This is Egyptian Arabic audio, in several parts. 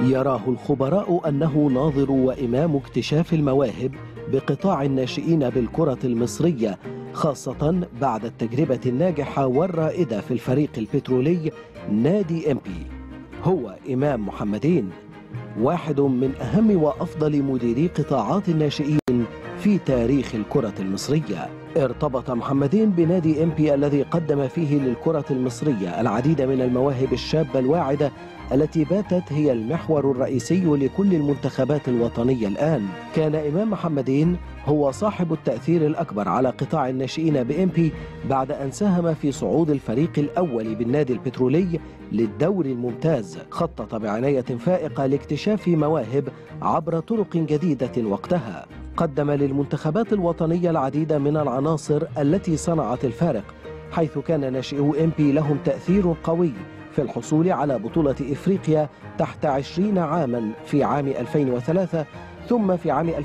يراه الخبراء أنه ناظر وإمام اكتشاف المواهب بقطاع الناشئين بالكرة المصرية خاصة بعد التجربة الناجحة والرائدة في الفريق البترولي نادي امبي هو إمام محمدين واحد من أهم وأفضل مديري قطاعات الناشئين في تاريخ الكرة المصرية ارتبط محمدين بنادي امبي الذي قدم فيه للكرة المصرية العديد من المواهب الشابة الواعدة التي باتت هي المحور الرئيسي لكل المنتخبات الوطنية الآن كان إمام محمدين هو صاحب التأثير الأكبر على قطاع الناشئين بإمبي بعد أن ساهم في صعود الفريق الأول بالنادي البترولي للدور الممتاز خطط بعناية فائقة لاكتشاف مواهب عبر طرق جديدة وقتها قدم للمنتخبات الوطنية العديد من العناصر التي صنعت الفارق حيث كان ناشئو إمبي لهم تأثير قوي في الحصول على بطولة إفريقيا تحت 20 عاما في عام 2003 ثم في عام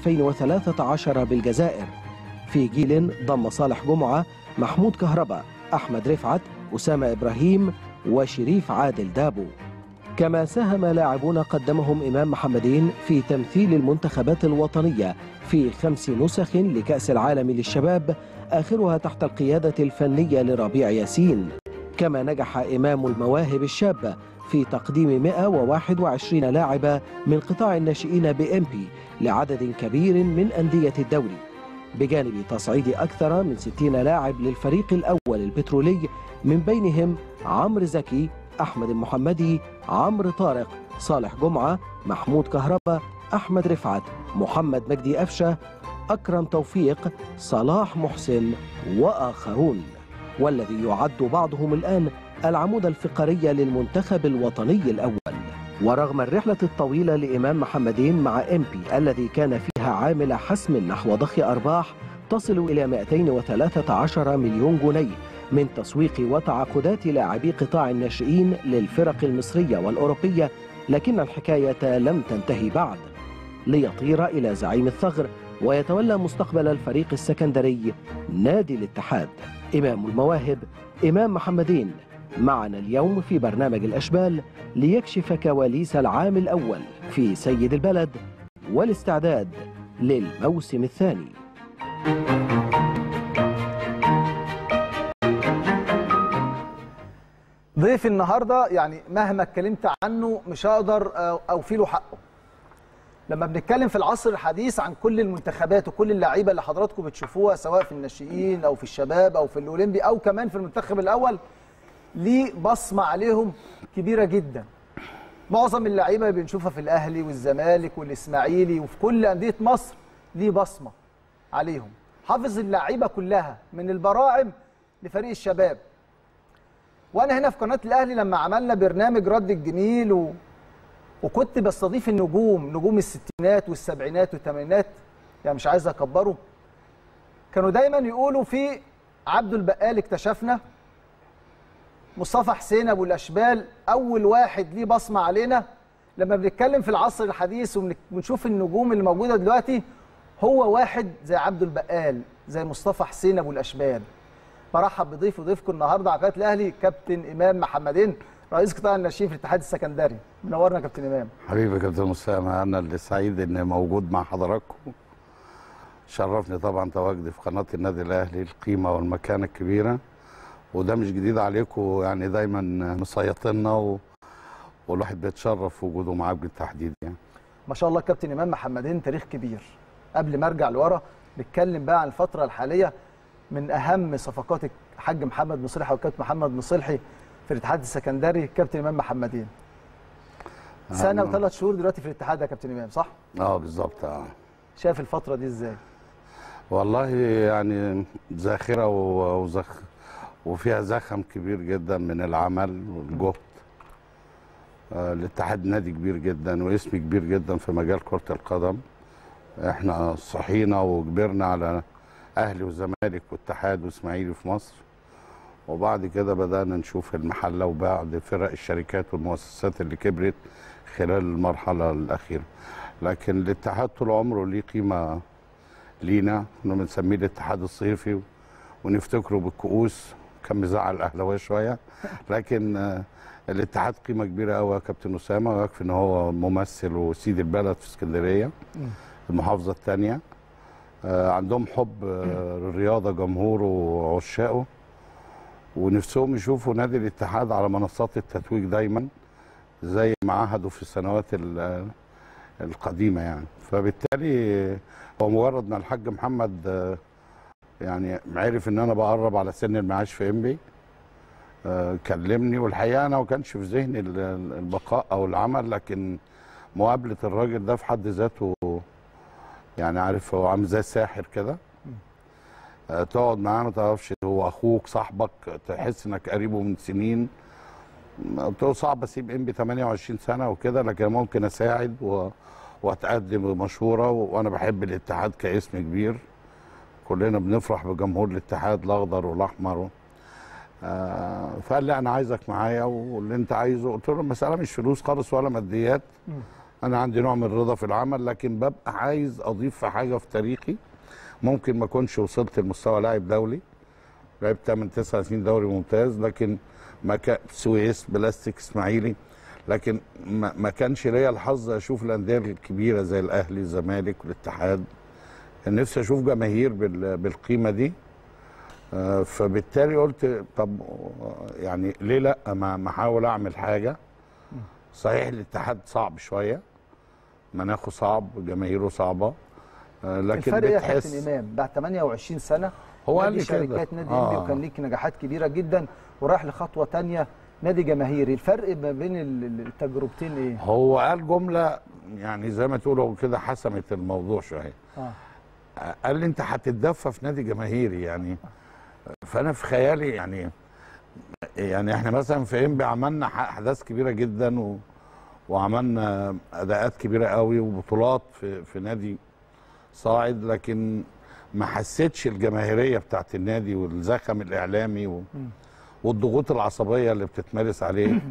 2013 بالجزائر في جيل ضم صالح جمعة محمود كهربا أحمد رفعت أسامة إبراهيم وشريف عادل دابو كما ساهم لاعبون قدمهم إمام محمدين في تمثيل المنتخبات الوطنية في خمس نسخ لكأس العالم للشباب آخرها تحت القيادة الفنية لربيع ياسين كما نجح إمام المواهب الشابة في تقديم 121 لاعبا من قطاع الناشئين بإمبي لعدد كبير من أندية الدوري بجانب تصعيد أكثر من 60 لاعب للفريق الأول البترولي من بينهم عمرو زكي أحمد المحمدي عمرو طارق صالح جمعة محمود كهربا أحمد رفعت محمد مجدي أفشة أكرم توفيق صلاح محسن وآخرون والذي يعد بعضهم الآن العمود الفقري للمنتخب الوطني الأول ورغم الرحلة الطويلة لإمام محمدين مع إمبي الذي كان فيها عامل حسم نحو ضخ أرباح تصل إلى 213 مليون جنيه من تسويق وتعاقدات لاعبي قطاع الناشئين للفرق المصرية والأوروبية لكن الحكاية لم تنتهي بعد ليطير إلى زعيم الثغر ويتولى مستقبل الفريق السكندري نادي الاتحاد إمام المواهب إمام محمدين معنا اليوم في برنامج الأشبال ليكشف كواليس العام الأول في سيد البلد والاستعداد للموسم الثاني ضيف النهارده يعني مهما اتكلمت عنه مش هقدر اوفي له حقه لما بنتكلم في العصر الحديث عن كل المنتخبات وكل اللعيبه اللي حضراتكم بتشوفوها سواء في الناشئين او في الشباب او في الاولمبي او كمان في المنتخب الاول ليه بصمه عليهم كبيره جدا معظم اللعيبه اللي بنشوفها في الاهلي والزمالك والاسماعيلي وفي كل انديه مصر ليه بصمه عليهم حافظ اللعيبه كلها من البراعم لفريق الشباب وانا هنا في قناه الاهلي لما عملنا برنامج رد الجميل و... وكنت بستضيف النجوم نجوم الستينات والسبعينات والثمانينات يعني مش عايز اكبره كانوا دايما يقولوا في عبد البقال اكتشفنا مصطفى حسين ابو الاشبال اول واحد ليه بصمه علينا لما بنتكلم في العصر الحديث وبنشوف النجوم اللي موجوده دلوقتي هو واحد زي عبد البقال زي مصطفى حسين ابو الاشبال برحب بضيف وضيفكم النهارده على قناه الاهلي كابتن امام محمدين رئيس قطاع الناشئين في الاتحاد السكندري منورنا يا كابتن امام حبيبي يا كابتن اسامه انا اللي سعيد اني موجود مع حضراتكم شرفني طبعا تواجدي في قناه النادي الاهلي القيمه والمكانه الكبيره وده مش جديد عليكم يعني دايما مسيطرنا و... والواحد بيتشرف وجوده معاك بالتحديد يعني ما شاء الله كابتن امام محمدين تاريخ كبير قبل ما ارجع لورا نتكلم بقى عن الفتره الحاليه من اهم صفقات الحاج محمد مصلحي وكابتن محمد مصلحي في الاتحاد السكندري كابتن امام محمدين سنه وثلاث شهور دلوقتي في الاتحاد يا كابتن امام صح اه بالظبط اه شايف الفتره دي ازاي والله يعني ذاخره وزخ وفيها زخم كبير جدا من العمل والجهد آه الاتحاد نادي كبير جدا واسم كبير جدا في مجال كره القدم احنا صحينا وكبرنا على اهلي وزمالك واتحاد واسماعيلي في مصر وبعد كده بدانا نشوف المحله وبعد فرق الشركات والمؤسسات اللي كبرت خلال المرحله الاخيره لكن الاتحاد طول عمره ليه قيمه لينا كنا بنسميه الاتحاد الصيفي ونفتكره بالكؤوس كان مزعل الاهلاويه شويه لكن الاتحاد قيمه كبيره قوي يا كابتن اسامه ويكفي ان هو ممثل وسيد البلد في اسكندريه المحافظه الثانيه عندهم حب آه، الرياضه جمهوره وعشاقه ونفسهم يشوفوا نادي الاتحاد على منصات التتويج دايما زي ما عهدوا في السنوات ال- القديمه يعني فبالتالي هو مجرد ما الحاج محمد آه، يعني عرف ان انا بقرب على سن المعاش في انبي آه، كلمني والحقيقه انا ما كانش في ذهني ال- ال- البقاء او العمل لكن مقابله الراجل ده في حد ذاته يعني عارف هو عامل زي الساحر كده آه، تقعد معاه ما تعرفش هو اخوك صاحبك تحس انك قريبه من سنين قلت له صعب اسيب ام بي 28 سنه وكده لكن ممكن اساعد و... واتقدم بمشوره و... وانا بحب الاتحاد كاسم كبير كلنا بنفرح بجمهور الاتحاد الاخضر والاحمر آه فقال لي انا عايزك معايا واللي انت عايزه قلت له المساله مش فلوس خالص ولا ماديات انا عندي نوع من الرضا في العمل لكن ببقى عايز اضيف في حاجه في تاريخي ممكن ما اكونش وصلت لمستوى لاعب دولي لعبت 8 9 سنين دوري ممتاز لكن ما كان سويس بلاستيك اسماعيلي لكن ما, ما كانش ليا الحظ اشوف الانديه الكبيره زي الاهلي الزمالك والاتحاد كان نفسي اشوف جماهير بال- بالقيمه دي آه، فبالتالي قلت طب آه، يعني ليه لا ما ما احاول اعمل حاجه صحيح الاتحاد صعب شويه مناخه صعب جماهيره صعبه آه، لكن الفرق ايه يا بتحس كابتن امام بعد 28 سنه هو قال نادي لي كده. شركات نادي آه. انبي وكان ليك نجاحات كبيره جدا ورايح لخطوه تانية نادي جماهيري الفرق ما بين ال- ال- التجربتين ايه هو قال جمله يعني زي ما تقولوا كده حسمت الموضوع شويه اه قال لي انت هتتدفى في نادي جماهيري يعني فانا في خيالي يعني يعني احنا مثلا في انبي عملنا ح- احداث كبيره جدا و وعملنا اداءات كبيره قوي وبطولات في في نادي صاعد لكن ما حسيتش الجماهيريه بتاعت النادي والزخم الاعلامي و والضغوط العصبيه اللي بتتمارس عليك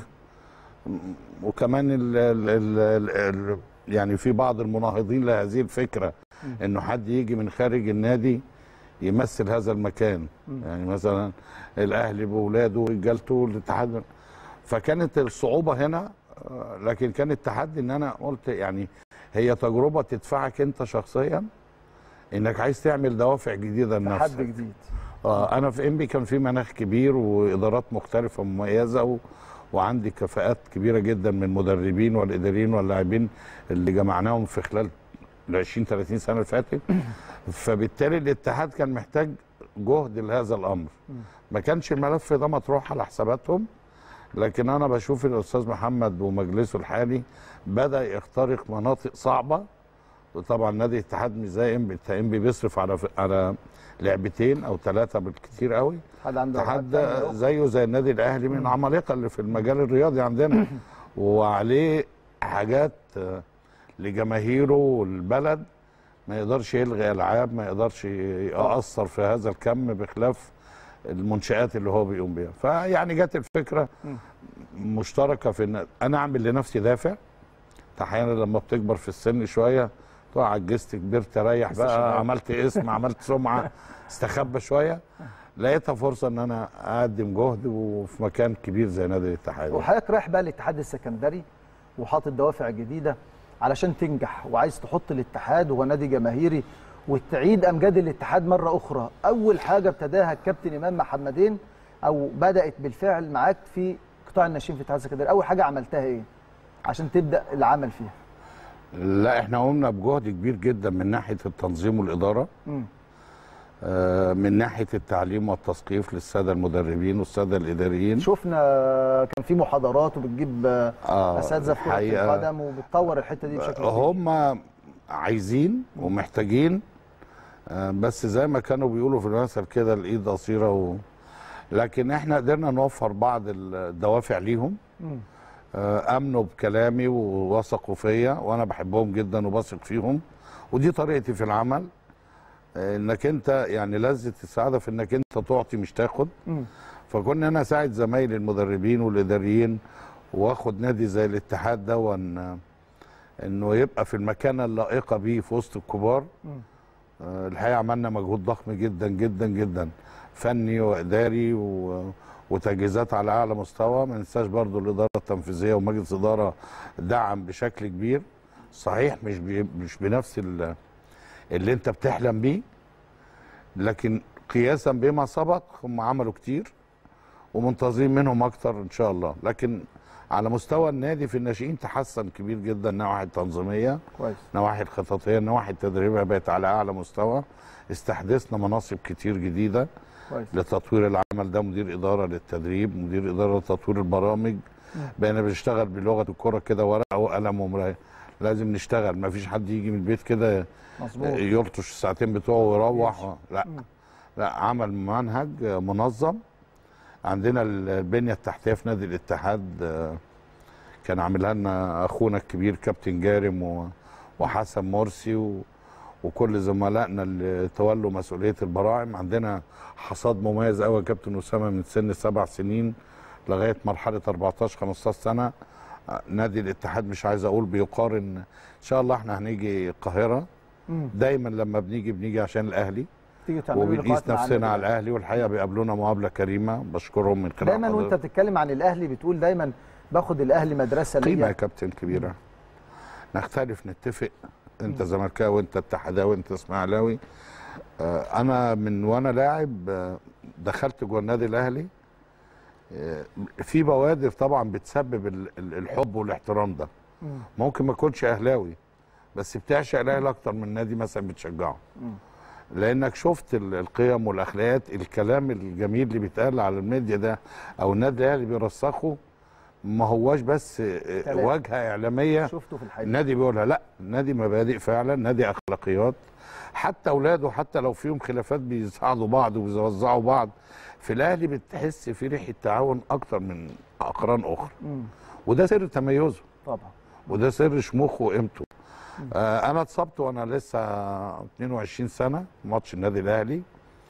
وكمان ال ال ال ال ال يعني في بعض المناهضين لهذه الفكره انه حد يجي من خارج النادي يمثل هذا المكان يعني مثلا الاهلي باولاده ورجالته الاتحاد فكانت الصعوبه هنا آه، لكن كان التحدي ان انا قلت يعني هي تجربه تدفعك انت شخصيا انك عايز تعمل دوافع جديده لنفسك تحدي جديد آه انا في انبي كان في مناخ كبير وادارات مختلفه مميزه و... وعندي كفاءات كبيره جدا من المدربين والاداريين واللاعبين اللي جمعناهم في خلال ال 20 30 سنه اللي فاتت فبالتالي الاتحاد كان محتاج جهد لهذا الامر ما كانش الملف ده مطروح على حساباتهم لكن انا بشوف الاستاذ محمد ومجلسه الحالي بدا يخترق مناطق صعبه طبعا نادي الاتحاد مش زي انبي انبي بيصرف على على لعبتين او ثلاثه بالكثير قوي حد عنده الاتحاد أوقات تانية ده أخرى. زيه زي النادي الاهلي من العمالقه اللي في المجال الرياضي عندنا وعليه حاجات آه، لجماهيره والبلد ما يقدرش يلغي العاب ما يقدرش يأثر في هذا الكم بخلاف المنشآت اللي هو بيقوم بيها فيعني جت الفكره مشتركه في ان انا اعمل لنفسي دافع احيانا لما بتكبر في السن شويه تقع عجزت كبرت ريح لسه شباب. بقى عملت اسم عملت سمعه استخبى شويه لقيتها فرصه ان انا اقدم جهد وفي مكان كبير زي نادي الاتحاد وحضرتك رايح بقى الاتحاد السكندري وحاطط دوافع جديده علشان تنجح وعايز تحط الاتحاد وهو نادي جماهيري وتعيد امجاد الاتحاد مره اخرى اول حاجه ابتداها الكابتن امام محمدين او بدات بالفعل معاك في قطاع الناشئين في الاتحاد السكندري اول حاجه عملتها ايه عشان تبدا العمل فيها لا احنا قمنا بجهد كبير جدا من ناحيه التنظيم والاداره مم. آه، من ناحيه التعليم والتثقيف للساده المدربين والساده الاداريين شفنا كان في محاضرات وبتجيب آه، اساتذه في كره الحقيقة القدم وبتطور الحته دي بشكل كبير هم عايزين ومحتاجين آه، بس زي ما كانوا بيقولوا في المثل كده الايد قصيره و... لكن احنا قدرنا نوفر بعض الدوافع ليهم مم. آه، امنوا بكلامي ووثقوا فيا وانا بحبهم جدا وبثق فيهم ودي طريقتي في العمل آه، انك انت يعني لذه السعاده في انك انت تعطي مش تاخد مم. فكنا انا اساعد زمايلي المدربين والاداريين واخد نادي زي الاتحاد ده وان انه يبقى في المكانه اللائقه بيه في وسط الكبار مم. آه، الحقيقه عملنا مجهود ضخم جدا جدا جدا فني واداري و... وتجهيزات على اعلى مستوى ما ننساش برضو الاداره التنفيذيه ومجلس الاداره دعم بشكل كبير صحيح مش بي مش بنفس ال- اللي انت بتحلم بيه لكن قياسا بما سبق هم عملوا كتير ومنتظرين منهم اكتر ان شاء الله لكن على مستوى النادي في الناشئين تحسن كبير جدا النواحي التنظيميه كويس النواحي الخططيه النواحي التدريبيه بقت على اعلى مستوى استحدثنا مناصب كتير جديده كويس لتطوير العمل ده مدير اداره للتدريب مدير اداره لتطوير البرامج بقينا بنشتغل بلغه الكره كده ورقه وقلم ومرايه لازم نشتغل ما فيش حد يجي من البيت كده مظبوط يلطش الساعتين بتوعه ويروح يمشي. لا لا عمل منهج منظم عندنا البنيه التحتيه في نادي الاتحاد آه، كان عاملها لنا اخونا الكبير كابتن جارم و- وحسن مرسي و وكل زملائنا اللي تولوا مسؤوليه البراعم عندنا حصاد مميز قوي يا كابتن اسامه من سن سبع سنين لغايه مرحله 14 15 سنه آه، نادي الاتحاد مش عايز اقول بيقارن ان شاء الله احنا هنيجي القاهره مم. دايما لما بنيجي بنيجي عشان الاهلي تيجي تعملوا وبنقيس لقاءات مع نفسنا النادي على الاهلي والحقيقه بيقابلونا مقابله كريمه بشكرهم من خلال دايما وانت حضرتك. بتتكلم عن الاهلي بتقول دايما باخد الاهلي مدرسه قيمه يا ليا كابتن كبيره نختلف نتفق انت زملكاوي وانت اتحداوي وانت اسماعيلاوي آه، انا من وانا لاعب آه، دخلت جوه النادي الاهلي آه، في بوادر طبعا بتسبب ال- ال- الحب والاحترام ده مم. ممكن ما اكونش اهلاوي بس بتعشق الاهلي اكتر من نادي مثلا بتشجعه مم. لانك شفت ال- القيم والاخلاقيات الكلام الجميل اللي بيتقال على الميديا ده او النادي الاهلي بيرسخه ما هواش بس آه، كلام. واجهه اعلاميه شفته في الحقيقه النادي بيقولها لا النادي مبادئ فعلا نادي اخلاقيات حتى اولاده حتى لو فيهم خلافات بيساعدوا بعض وبيوزعوا بعض في الاهلي بتحس في ريحه تعاون اكتر من اقران اخرى مم. وده سر تميزه طبعا وده سر شموخه وقيمته آه انا اتصبت وانا لسه 22 سنه ماتش النادي الاهلي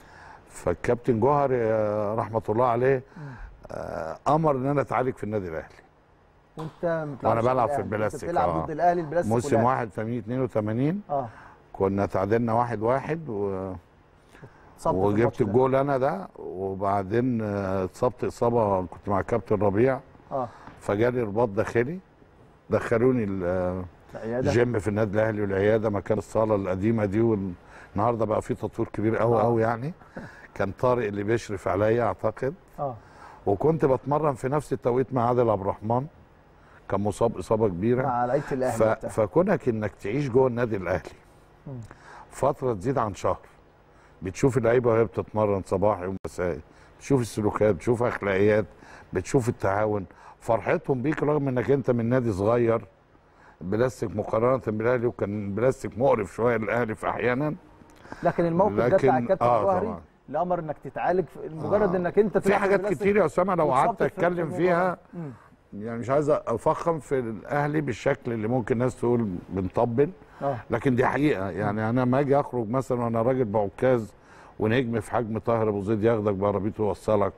فالكابتن جوهر آه، رحمه الله عليه آه امر ان انا اتعالج في النادي الاهلي وانت ما بتلعبش وأنا بلعب ضد في الأهلي. البلاستيك، انت بتلعب آه. ضد الاهلي البلاستيك موسم والأهلي. 81 82 اه كنا تعادلنا واحد واحد و... اتصبت في وجبت الماتش ده. الجول انا ده وبعدين آه، اتصبت اصابه كنت مع كابتن ربيع اه فجالي رباط داخلي دخلوني ال- آه، العياده الجيم في النادي الاهلي والعياده مكان الصاله القديمه دي والنهارده بقى في تطوير كبير قوي آه. قوي يعني كان طارق اللي بيشرف عليا اعتقد اه وكنت بتمرن في نفس التوقيت مع عادل عبد الرحمن كان مصاب اصابه كبيره مع لعيبه ف... الاهلي وقتها. فكونك انك تعيش جوه النادي الاهلي مم. فتره تزيد عن شهر بتشوف اللعيبه وهي بتتمرن صباحي ومسائي بتشوف السلوكيات بتشوف اخلاقيات بتشوف التعاون فرحتهم بيك رغم انك انت من نادي صغير بلاستيك مقارنه بالاهلي وكان بلاستيك مقرف شويه للاهلي في احيانا لكن الموقف ده لكن- بتاع الكابتن آه جوهري طبعا. الامر انك تتعالج في- مجرد آه. انك انت في تلعب حاجات البلاستيك كتير يا اسامه لو واتصبت قعدت في- اتكلم في فيها مم. يعني مش عايز افخم في الاهلي بالشكل اللي ممكن الناس تقول بنطبل اه لكن دي حقيقه يعني انا ما اجي اخرج مثلا وانا راجل بعكاز ونجم في حجم طاهر ابو زيد ياخدك بعربيته ويوصلك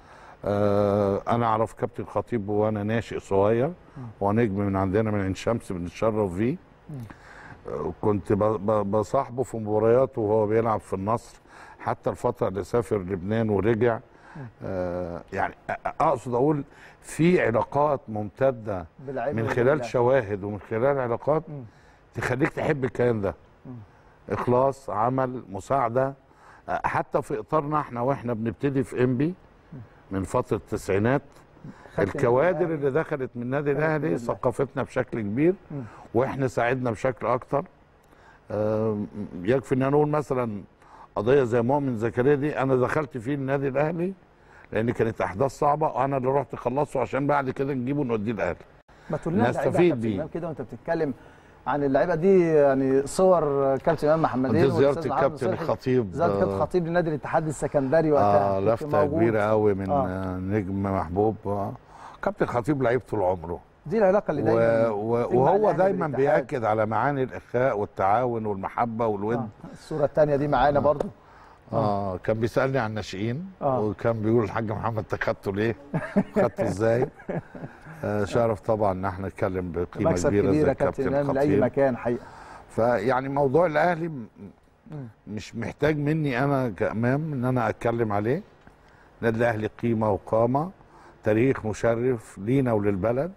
آه انا اعرف كابتن خطيب وانا ناشئ صغير هو نجم من عندنا من عين شمس بنتشرف فيه آه كنت ب- ب- بصاحبه في مباريات وهو بيلعب في النصر حتى الفتره اللي سافر لبنان ورجع آه يعني أ- اقصد اقول في علاقات ممتده بالعيب من والله. خلال شواهد ومن خلال علاقات مم. تخليك تحب الكيان ده اخلاص عمل مساعده أه، حتى في اطارنا احنا واحنا بنبتدي في انبي من فتره التسعينات خدت الكوادر الأهلي. اللي دخلت من النادي كانت الاهلي من الأهلي. ثقافتنا بشكل كبير مم. واحنا ساعدنا بشكل اكتر آم، يكفي ان أنا اقول مثلا قضيه زي مؤمن زكريا دي انا دخلت فيه النادي الاهلي لان كانت احداث صعبه وانا اللي رحت خلصه عشان بعد كده نجيبه نوديه الاهلي ما تقول لنا نستفيد اللعيبة يا كابتن بيه. إمام كده وانت بتتكلم عن اللعيبه دي يعني صور كابتن امام محمدين دي زياره والأستاذ محمد الكابتن صلحي. الخطيب زياره كابتن آه، خطيب لنادي الاتحاد السكندري وقتها اه كنت لفته موجود. كبيره قوي من آه. آه. نجم محبوب آه. كابتن خطيب لعيب طول عمره دي العلاقه اللي و... دايما و... تجمع وهو الأهلي دايما بالاتحاد. بياكد على معاني الاخاء والتعاون والمحبه والود آه. الصوره الثانيه دي معانا برضو اه كان بيسالني عن الناشئين آه. وكان بيقول الحاج محمد انت خدته ليه؟ خدته ازاي؟ آه شرف طبعا ان احنا نتكلم بقيمه مكسب كبيره كبير زي يا كابتن كابتن امام لاي خطيب مكان حقيقه فيعني موضوع الاهلي م- مش محتاج مني انا كامام ان انا اتكلم عليه النادي الاهلي قيمه وقامه تاريخ مشرف لينا وللبلد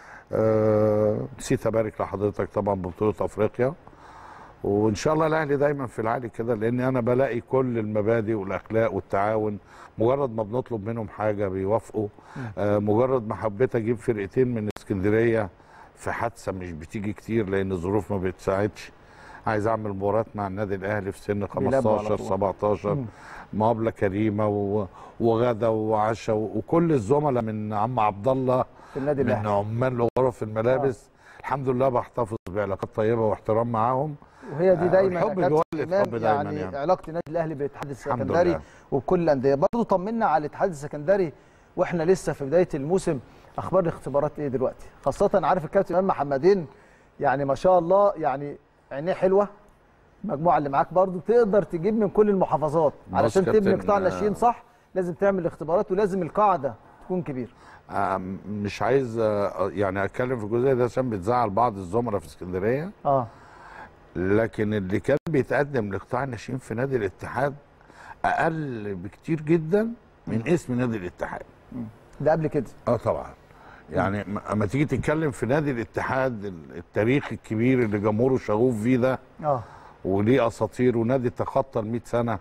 آه، نسيت ابارك لحضرتك طبعا ببطوله افريقيا وان شاء الله الاهلي دايما في العالي كده لان انا بلاقي كل المبادئ والاخلاق والتعاون مجرد ما بنطلب منهم حاجه بيوافقوا آه مجرد ما حبيت اجيب فرقتين من اسكندريه في حادثه مش بتيجي كتير لان الظروف ما بتساعدش عايز اعمل مباراه مع النادي الاهلي في سن بيلعبوا على 15 طول. 17 مم. مقابله كريمه و- وغدا وعشاء وكل الزملاء من عم عبد الله في النادي من الاهلي عمال غرف الملابس الحمد لله بحتفظ بعلاقات طيبه واحترام معاهم وهي دي آه، دايما الحب يا كابتن بيولد إمام حب دايما يعني, يعني. علاقه النادي الاهلي بالاتحاد الحمد السكندري لله. وبكل الانديه برضه طمنا على الاتحاد السكندري واحنا لسه في بدايه الموسم اخبار الاختبارات ايه دلوقتي خاصه عارف الكابتن امام محمدين يعني ما شاء الله يعني عينيه حلوه المجموعه اللي معاك برضه تقدر تجيب من كل المحافظات بص علشان تبني كابتن، قطاع آه، الناشئين صح لازم تعمل اختبارات ولازم القاعده تكون كبيره آه، مش عايز آه، يعني اتكلم في الجزء ده عشان بتزعل بعض الزملاء في اسكندريه اه لكن اللي كان بيتقدم لقطاع الناشئين في نادي الاتحاد اقل بكتير جدا من اسم نادي الاتحاد ده قبل كده اه طبعا يعني م- اما تيجي تتكلم في نادي الاتحاد ال- التاريخ الكبير اللي جمهوره شغوف فيه ده اه وليه اساطير ونادي تخطى ال 100 سنه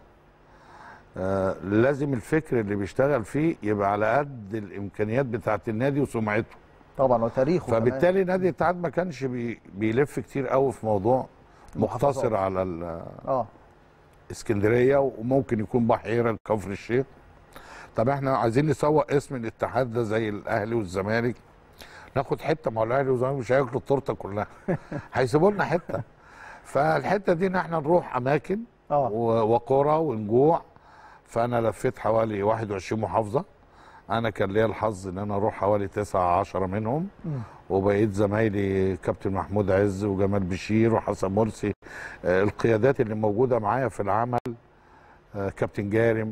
آه لازم الفكر اللي بيشتغل فيه يبقى على قد الامكانيات بتاعه النادي وسمعته طبعا وتاريخه كمان. فبالتالي نادي الاتحاد ما كانش بي بيلف كتير قوي في موضوع المحافظات. مقتصر على ال- اه اسكندريه وممكن يكون بحيره كفر الشيخ طب احنا عايزين نسوق اسم الاتحاد ده زي الاهلي والزمالك ناخد حته ما هو الاهلي والزمالك مش هياكلوا التورته كلها هيسيبوا لنا حته فالحته دي ان احنا نروح اماكن اه و- وقرى ونجوع فانا لفيت حوالي 21 محافظه انا كان ليا الحظ ان انا اروح حوالي 9 10 منهم وبقيت زمايلي كابتن محمود عز وجمال بشير وحسن مرسي آه، القيادات اللي موجوده معايا في العمل آه، كابتن جارم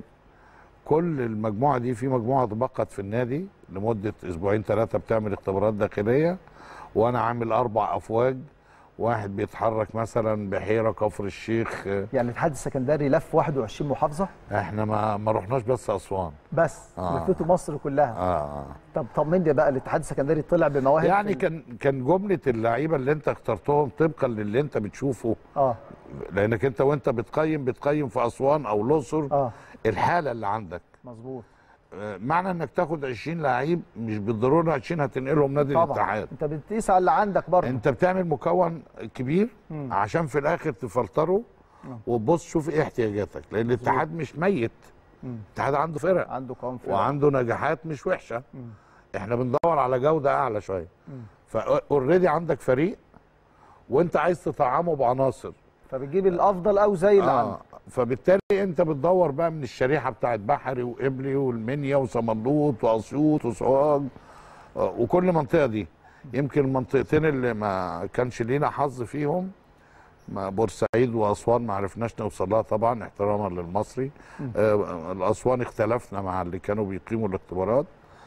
كل المجموعه دي في مجموعه بقت في النادي لمده اسبوعين ثلاثه بتعمل اختبارات داخليه وانا عامل اربع افواج واحد بيتحرك مثلا بحيره كفر الشيخ آه، يعني الاتحاد السكندري لف 21 محافظه احنا ما ما رحناش بس اسوان بس آه. لفيتوا مصر كلها اه طب طمني بقى الاتحاد السكندري طلع بمواهب يعني في- كان كان جمله اللعيبه اللي انت اخترتهم طبقا للي انت بتشوفه اه لانك انت وانت بتقيم بتقيم في اسوان او الاقصر اه الحاله اللي عندك مظبوط آه، معنى انك تاخد 20 لعيب مش بالضروره 20 هتنقلهم نادي طبعا الاتحاد انت بتقيس على اللي عندك برضه انت بتعمل مكون كبير مم. عشان في الاخر تفلتره آه. وتبص شوف ايه احتياجاتك لان الاتحاد مش ميت مم. الاتحاد عنده فرق عنده قوام فرق. وعنده نجاحات مش وحشه مم. احنا بندور على جوده اعلى شويه مم. فاوريدي عندك فريق وانت عايز تطعمه بعناصر فبتجيب الافضل او زي اللي عندك اه فبالتالي انت بتدور بقى من الشريحه بتاعت بحري وقبلي والمنيا وصمنلوط واسيوط وسوهاج آه، وكل منطقه دي يمكن المنطقتين اللي ما كانش لينا حظ فيهم ما بورسعيد واسوان ما عرفناش نوصل لها طبعا احتراما للمصري آه الاسوان اختلفنا مع اللي كانوا بيقيموا الاختبارات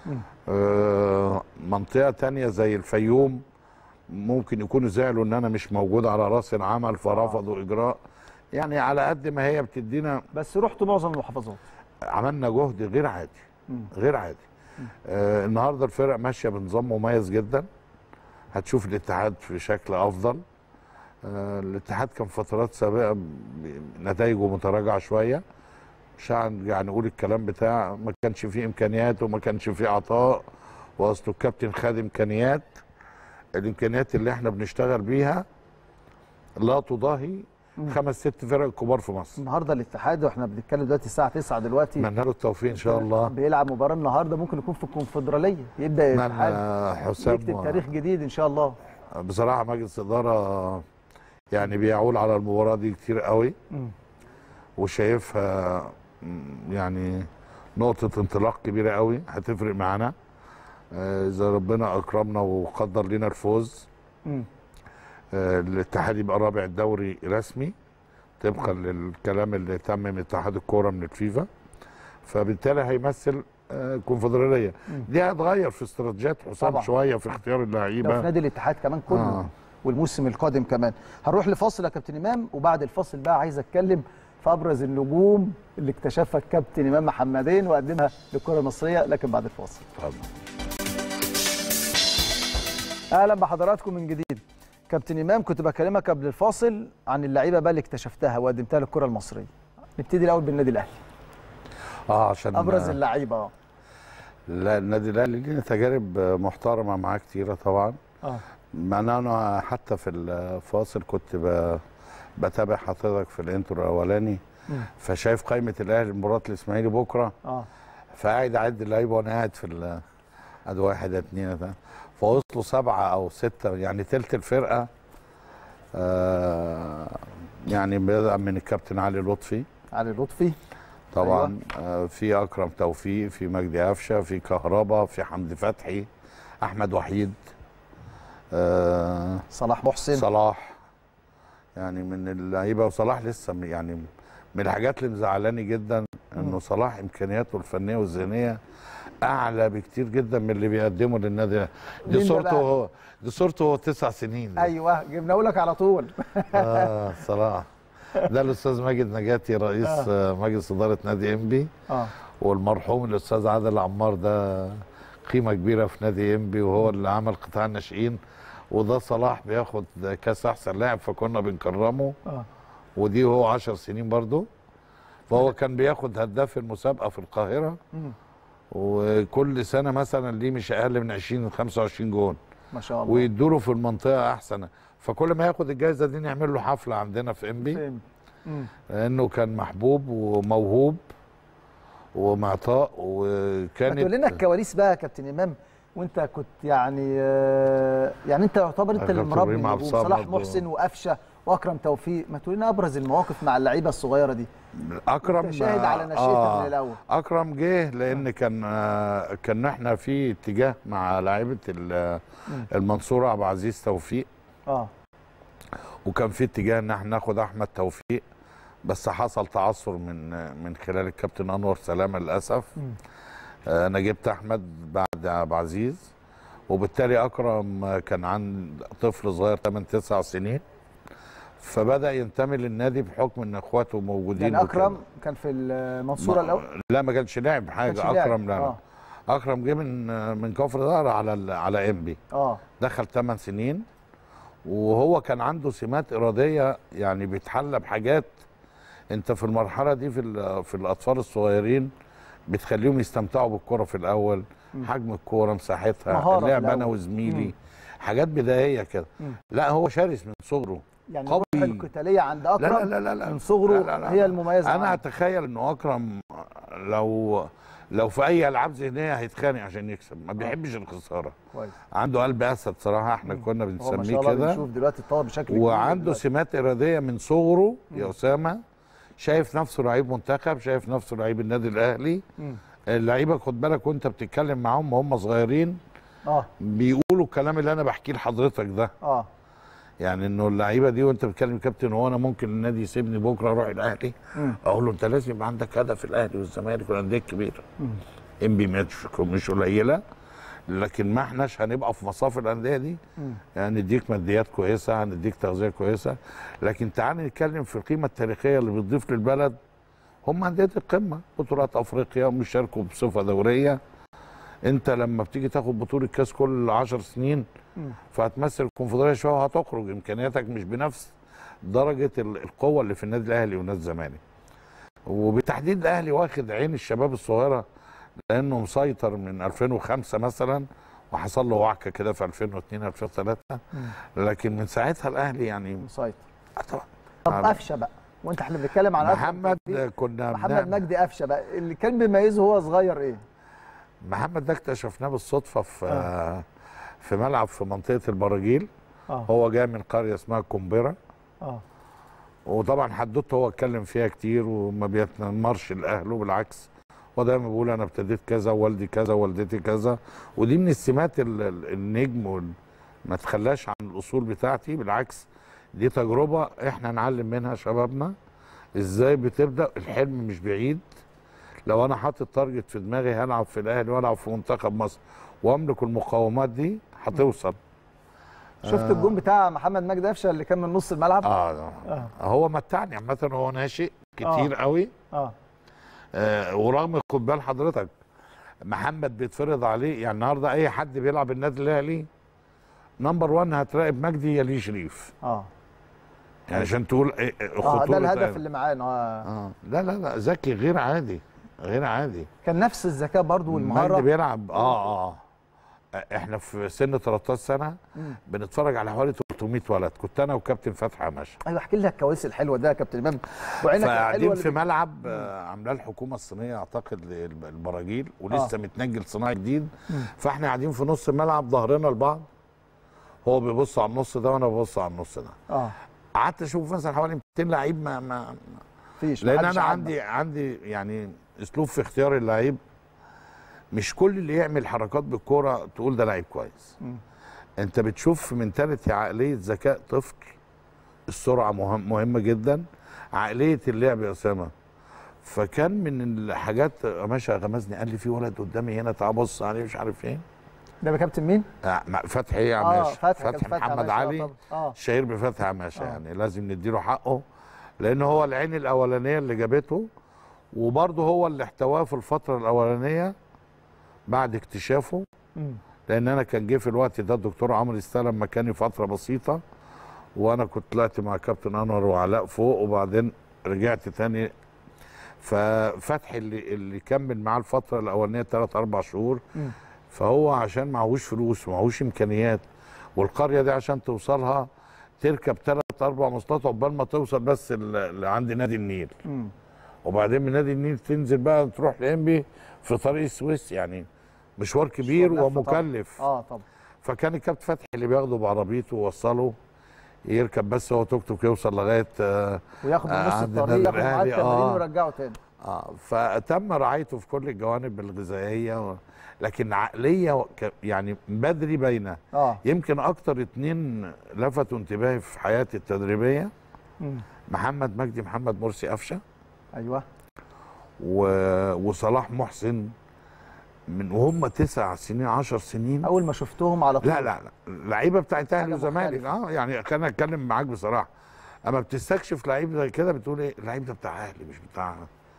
آه منطقه تانية زي الفيوم ممكن يكونوا زعلوا ان انا مش موجود على راس العمل فرفضوا اجراء يعني على قد ما هي بتدينا بس رحتوا معظم المحافظات عملنا جهد غير عادي مم. غير عادي آه النهارده الفرق ماشيه بنظام مميز جدا هتشوف الاتحاد في شكل افضل آه الاتحاد كان فترات سابقه ب- نتائجه متراجعه شويه مش هنرجع نقول الكلام بتاع ما كانش فيه امكانيات وما كانش فيه عطاء واصله الكابتن خد امكانيات الامكانيات اللي احنا بنشتغل بيها لا تضاهي خمس ست فرق كبار في مصر النهارده الاتحاد واحنا بنتكلم دلوقتي الساعه 9 دلوقتي اتمنى له التوفيق ان شاء الله بيلعب مباراه النهارده ممكن يكون في الكونفدراليه يبدا الاتحاد اتمنى يكتب حسام تاريخ جديد ان شاء الله بصراحه مجلس اداره يعني بيعول على المباراه دي كتير قوي مم. وشايفها م، يعني نقطه انطلاق كبيره قوي هتفرق معانا آه، اذا ربنا اكرمنا وقدر لنا الفوز مم. آه، الاتحاد يبقى رابع الدوري رسمي طبقا للكلام اللي تم من اتحاد الكوره من الفيفا فبالتالي هيمثل آه، الكونفدراليه مم. دي هتغير في استراتيجيات حسام طبعا. شويه في اختيار ده في اللعيبه نادي الاتحاد كمان كله آه. والموسم القادم كمان هنروح لفاصل يا كابتن امام وبعد الفاصل بقى عايز اتكلم في ابرز النجوم اللي اكتشفها الكابتن امام محمدين وقدمها للكره المصريه لكن بعد الفاصل اتفضل. اهلا بحضراتكم من جديد كابتن امام كنت بكلمك قبل الفاصل عن اللعيبه بقى اللي اكتشفتها وقدمتها للكره المصريه نبتدي الاول بالنادي الاهلي اه عشان ابرز اللعيبه اه لا النادي الاهلي ليه تجارب محترمه معاه كتيره طبعا اه مع ان انا حتى في الفاصل كنت ب... بتابع حضرتك في الانترو الاولاني مم. فشايف قائمه الاهلي مباراه الاسماعيلي بكره اه فقاعد اعد اللعيبه وانا قاعد في ال ادي واحد اتنين تلاته فوصلوا سبعه او سته يعني تلت الفرقه آه يعني بدأ من الكابتن علي لطفي علي لطفي طبعا آه في اكرم توفيق في مجدي قفشه في كهربا في حمدي فتحي احمد وحيد آه صلاح محسن صلاح يعني من اللعيبه وصلاح لسه م- يعني من الحاجات اللي مزعلاني جدا انه صلاح امكانياته الفنيه والذهنيه اعلى بكتير جدا من اللي بيقدمه للنادي مين دي ده صورته بقى؟ هو دي صورته هو تسع سنين ده. ايوه جبناه لك على طول اه صلاح ده الاستاذ ماجد نجاتي رئيس آه. مجلس اداره نادي انبي اه والمرحوم الاستاذ عادل عمار ده قيمه كبيره في نادي انبي وهو اللي عمل قطاع الناشئين وده صلاح بياخد كاس احسن لاعب فكنا بنكرمه اه ودي هو 10 سنين برضه فهو كان بياخد هداف المسابقه في القاهره مم. وكل سنه مثلا ليه مش اقل من 20 25 جون ما شاء الله ويدوله في المنطقه احسن فكل ما ياخد الجائزه دي نعمل له حفله عندنا في انبي فهمت. مم. لانه كان محبوب وموهوب ومعطاء ما تقول لنا وكانت الكواليس بقى يا كابتن امام وانت كنت يعني آه، يعني انت يعتبر انت اللي كابتن مربي إبراهيم عبد النجوم الصمد صلاح و- محسن وقفشه واكرم توفيق ما تقول لنا ابرز المواقف مع اللعيبه الصغيره دي اكرم أنت شاهد على نشأتها من الأول. اكرم جه لان كان آه، كان احنا في اتجاه مع لعيبه ال- المنصوره ابو عزيز توفيق اه وكان في اتجاه ان احنا ناخد احمد توفيق بس حصل تعثر من من خلال الكابتن انور سلامه للاسف آه، انا جبت احمد بعد عبد العزيز وبالتالي اكرم آه، كان عن طفل صغير 8 9 سنين فبدا ينتمي للنادي بحكم ان اخواته موجودين يعني وكده. اكرم كان في المنصوره ما- الاول لا ما كانش لاعب كانش حاجه لاعب. اكرم لا آه. لا اكرم جه من من كفر دار على ال- على انبي اه دخل 8 سنين وهو كان عنده سمات اراديه يعني بيتحلى بحاجات انت في المرحله دي في ال- في الاطفال الصغيرين بتخليهم يستمتعوا بالكره في الاول حجم الكوره مساحتها مهارة في اللعب انا الأول. وزميلي حاجات بدائيه كده مم. لا هو شرس من صغره يعني قوي. الروح القتاليه عند اكرم لا لا لا لا من صغره لا لا لا. هي المميزه انا عنده. اتخيل انه اكرم لو لو في اي العاب ذهنيه هيتخانق عشان يكسب ما بيحبش الخساره كويس عنده قلب اسد صراحه احنا كنا هو ما بنسميه شاء الله كده بنشوف دلوقتي اتطور بشكل كبير وعنده دلوقتي. سمات اراديه من صغره يا اسامه شايف نفسه لعيب منتخب شايف نفسه لعيب النادي الاهلي مم. اللعيبه خد بالك وانت بتتكلم معاهم وهم صغيرين اه بيقولوا الكلام اللي انا بحكيه لحضرتك ده اه يعني انه اللعيبه دي وانت بتتكلم كابتن هو انا ممكن النادي يسيبني بكره اروح الاهلي مم. اقول له انت لازم يبقى عندك هدف الاهلي والزمالك والانديه الكبيره انبي مش مش قليله لكن ما احناش هنبقى في مصاف الانديه دي مم. يعني نديك ماديات كويسه هنديك تغذيه كويسه لكن تعال نتكلم في القيمه التاريخيه اللي بتضيف للبلد هم انديه القمه بطولات افريقيا وبيشاركوا بصفه دوريه انت لما بتيجي تاخد بطوله كاس كل 10 سنين مم. فهتمثل الكونفدراليه شويه وهتخرج امكانياتك مش بنفس درجه ال- القوه اللي في النادي الاهلي والنادي الزمالك وبتحديد الاهلي واخد عين الشباب الصغيره لانه مسيطر من 2005 مثلا وحصل له وعكه كده في 2002 2003 لكن من ساعتها الاهلي يعني مسيطر آه طبعا طب على- قفشه بقى وانت احنا بنتكلم عن أكرم محمد توفيق. كنا محمد بنعمل- مجدي قفشه بقى اللي كان بيميزه وهو صغير ايه؟ محمد ده اكتشفناه بالصدفه في في ملعب في منطقه البراجيل اه هو جاي من قريه اسمها كومبيرا اه وطبعا حدوته هو اتكلم فيها كتير وما بيتنمرش لاهله بالعكس هو دايما بيقول انا ابتديت كذا والدي كذا والدتي كذا ودي من السمات ال- ال- النجم وال- ما تخلاش عن الاصول بتاعتي بالعكس دي تجربه احنا نعلم منها شبابنا ازاي بتبدا الحلم مش بعيد لو انا حاطط تارجت في دماغي هلعب في الاهلي والعب في منتخب مصر واملك المقاومات دي هتوصل شفت الجون بتاع محمد مجدي قفشه اللي كان من نص الملعب؟ اه, آه. هو متعني عامه هو ناشئ كتير قوي اه آه ورغم خد بال حضرتك محمد بيتفرض عليه يعني النهارده اي حد بيلعب النادي الاهلي نمبر 1 هتراقب مجدي يليه شريف اه يعني عشان تقول إيه إيه اه خطوره ده الهدف اللي اللي معانا اه اه لا لا لا ذكي غير عادي غير عادي كان نفس الذكاء برضو مجدي والمهاره بيلعب اه اه احنا في سن 13 سنه مم. بنتفرج على حوالي 300 ولد كنت انا وكابتن فتحي عماشه ايوه احكي لنا الكواليس الحلوه ده يا كابتن امام وعينك فقاعدين الحلوه في اللي ملعب آه، عاملاه الحكومه الصينيه اعتقد للب- البراجيل ولسه آه. متنجل صناعي جديد مم. فاحنا قاعدين في نص الملعب ظهرنا لبعض هو بيبص على النص ده وانا ببص على النص ده اه قعدت اشوف مثلا حوالي 200 لعيب ما, ما فيش لان محدش انا عدى. عندي عندي يعني اسلوب في اختيار اللعيب مش كل اللي يعمل حركات بالكوره تقول ده لعيب كويس مم. انت بتشوف منتاليتي عقليه ذكاء طفل السرعه مهم مهمه جدا عقليه اللعب يا اسامه فكان من الحاجات ماشي غمزني قال لي في ولد قدامي هنا تعال بص عليه مش عارف ايه ده يا كابتن مين؟ آه، ما- فتحي ايه يا اه عماش فتحي فتحي كابتن محمد عماشة، آه علي طبعا. اه شهير بفتحي عماشه آه. يعني لازم نديله حقه لان هو العين الاولانيه اللي جابته وبرضه هو اللي احتواه في الفتره الاولانيه بعد اكتشافه مم. لان انا كان جه في الوقت ده الدكتور عمرو استلم مكاني فتره بسيطه وانا كنت طلعت مع كابتن انور وعلاء فوق وبعدين رجعت تاني ففتحي اللي اللي كمل معاه الفتره الاولانيه ثلاث اربع شهور مم. فهو عشان معهوش فلوس ومعهوش امكانيات والقريه دي عشان توصلها تركب ثلاث اربع مواصلات عقبال ما توصل بس ال- اللي عند نادي النيل مم. وبعدين من نادي النيل تنزل بقى تروح لانبي في طريق السويس يعني مشوار كبير مشوار لف طبعاً. ومكلف اه طبعا فكان الكابتن فتحي اللي بياخده بعربيته ويوصله يركب بس هو توك توك يوصل لغايه آه وياخد من آه، نص عند الطريق النادي ياخد معاه الأهلي، التمارين آه. ويرجعه تاني آه فتم رعايته في كل الجوانب الغذائيه و... لكن عقليه و- ك- يعني بدري باينه اه يمكن اكتر اتنين لفتوا انتباهي في حياتي التدريبيه مم. محمد مجدي محمد مرسي قفشه ايوه و... وصلاح محسن من وهم تسع سنين عشر سنين اول ما شفتهم على طول لا لا لا لعيبه بتاعت اهلي حاجة وزمالك مختلفة. اه يعني خلينا اتكلم معاك بصراحه اما بتستكشف لعيب زي كده بتقول ايه اللعيب ده بتاع اهلي مش بتاع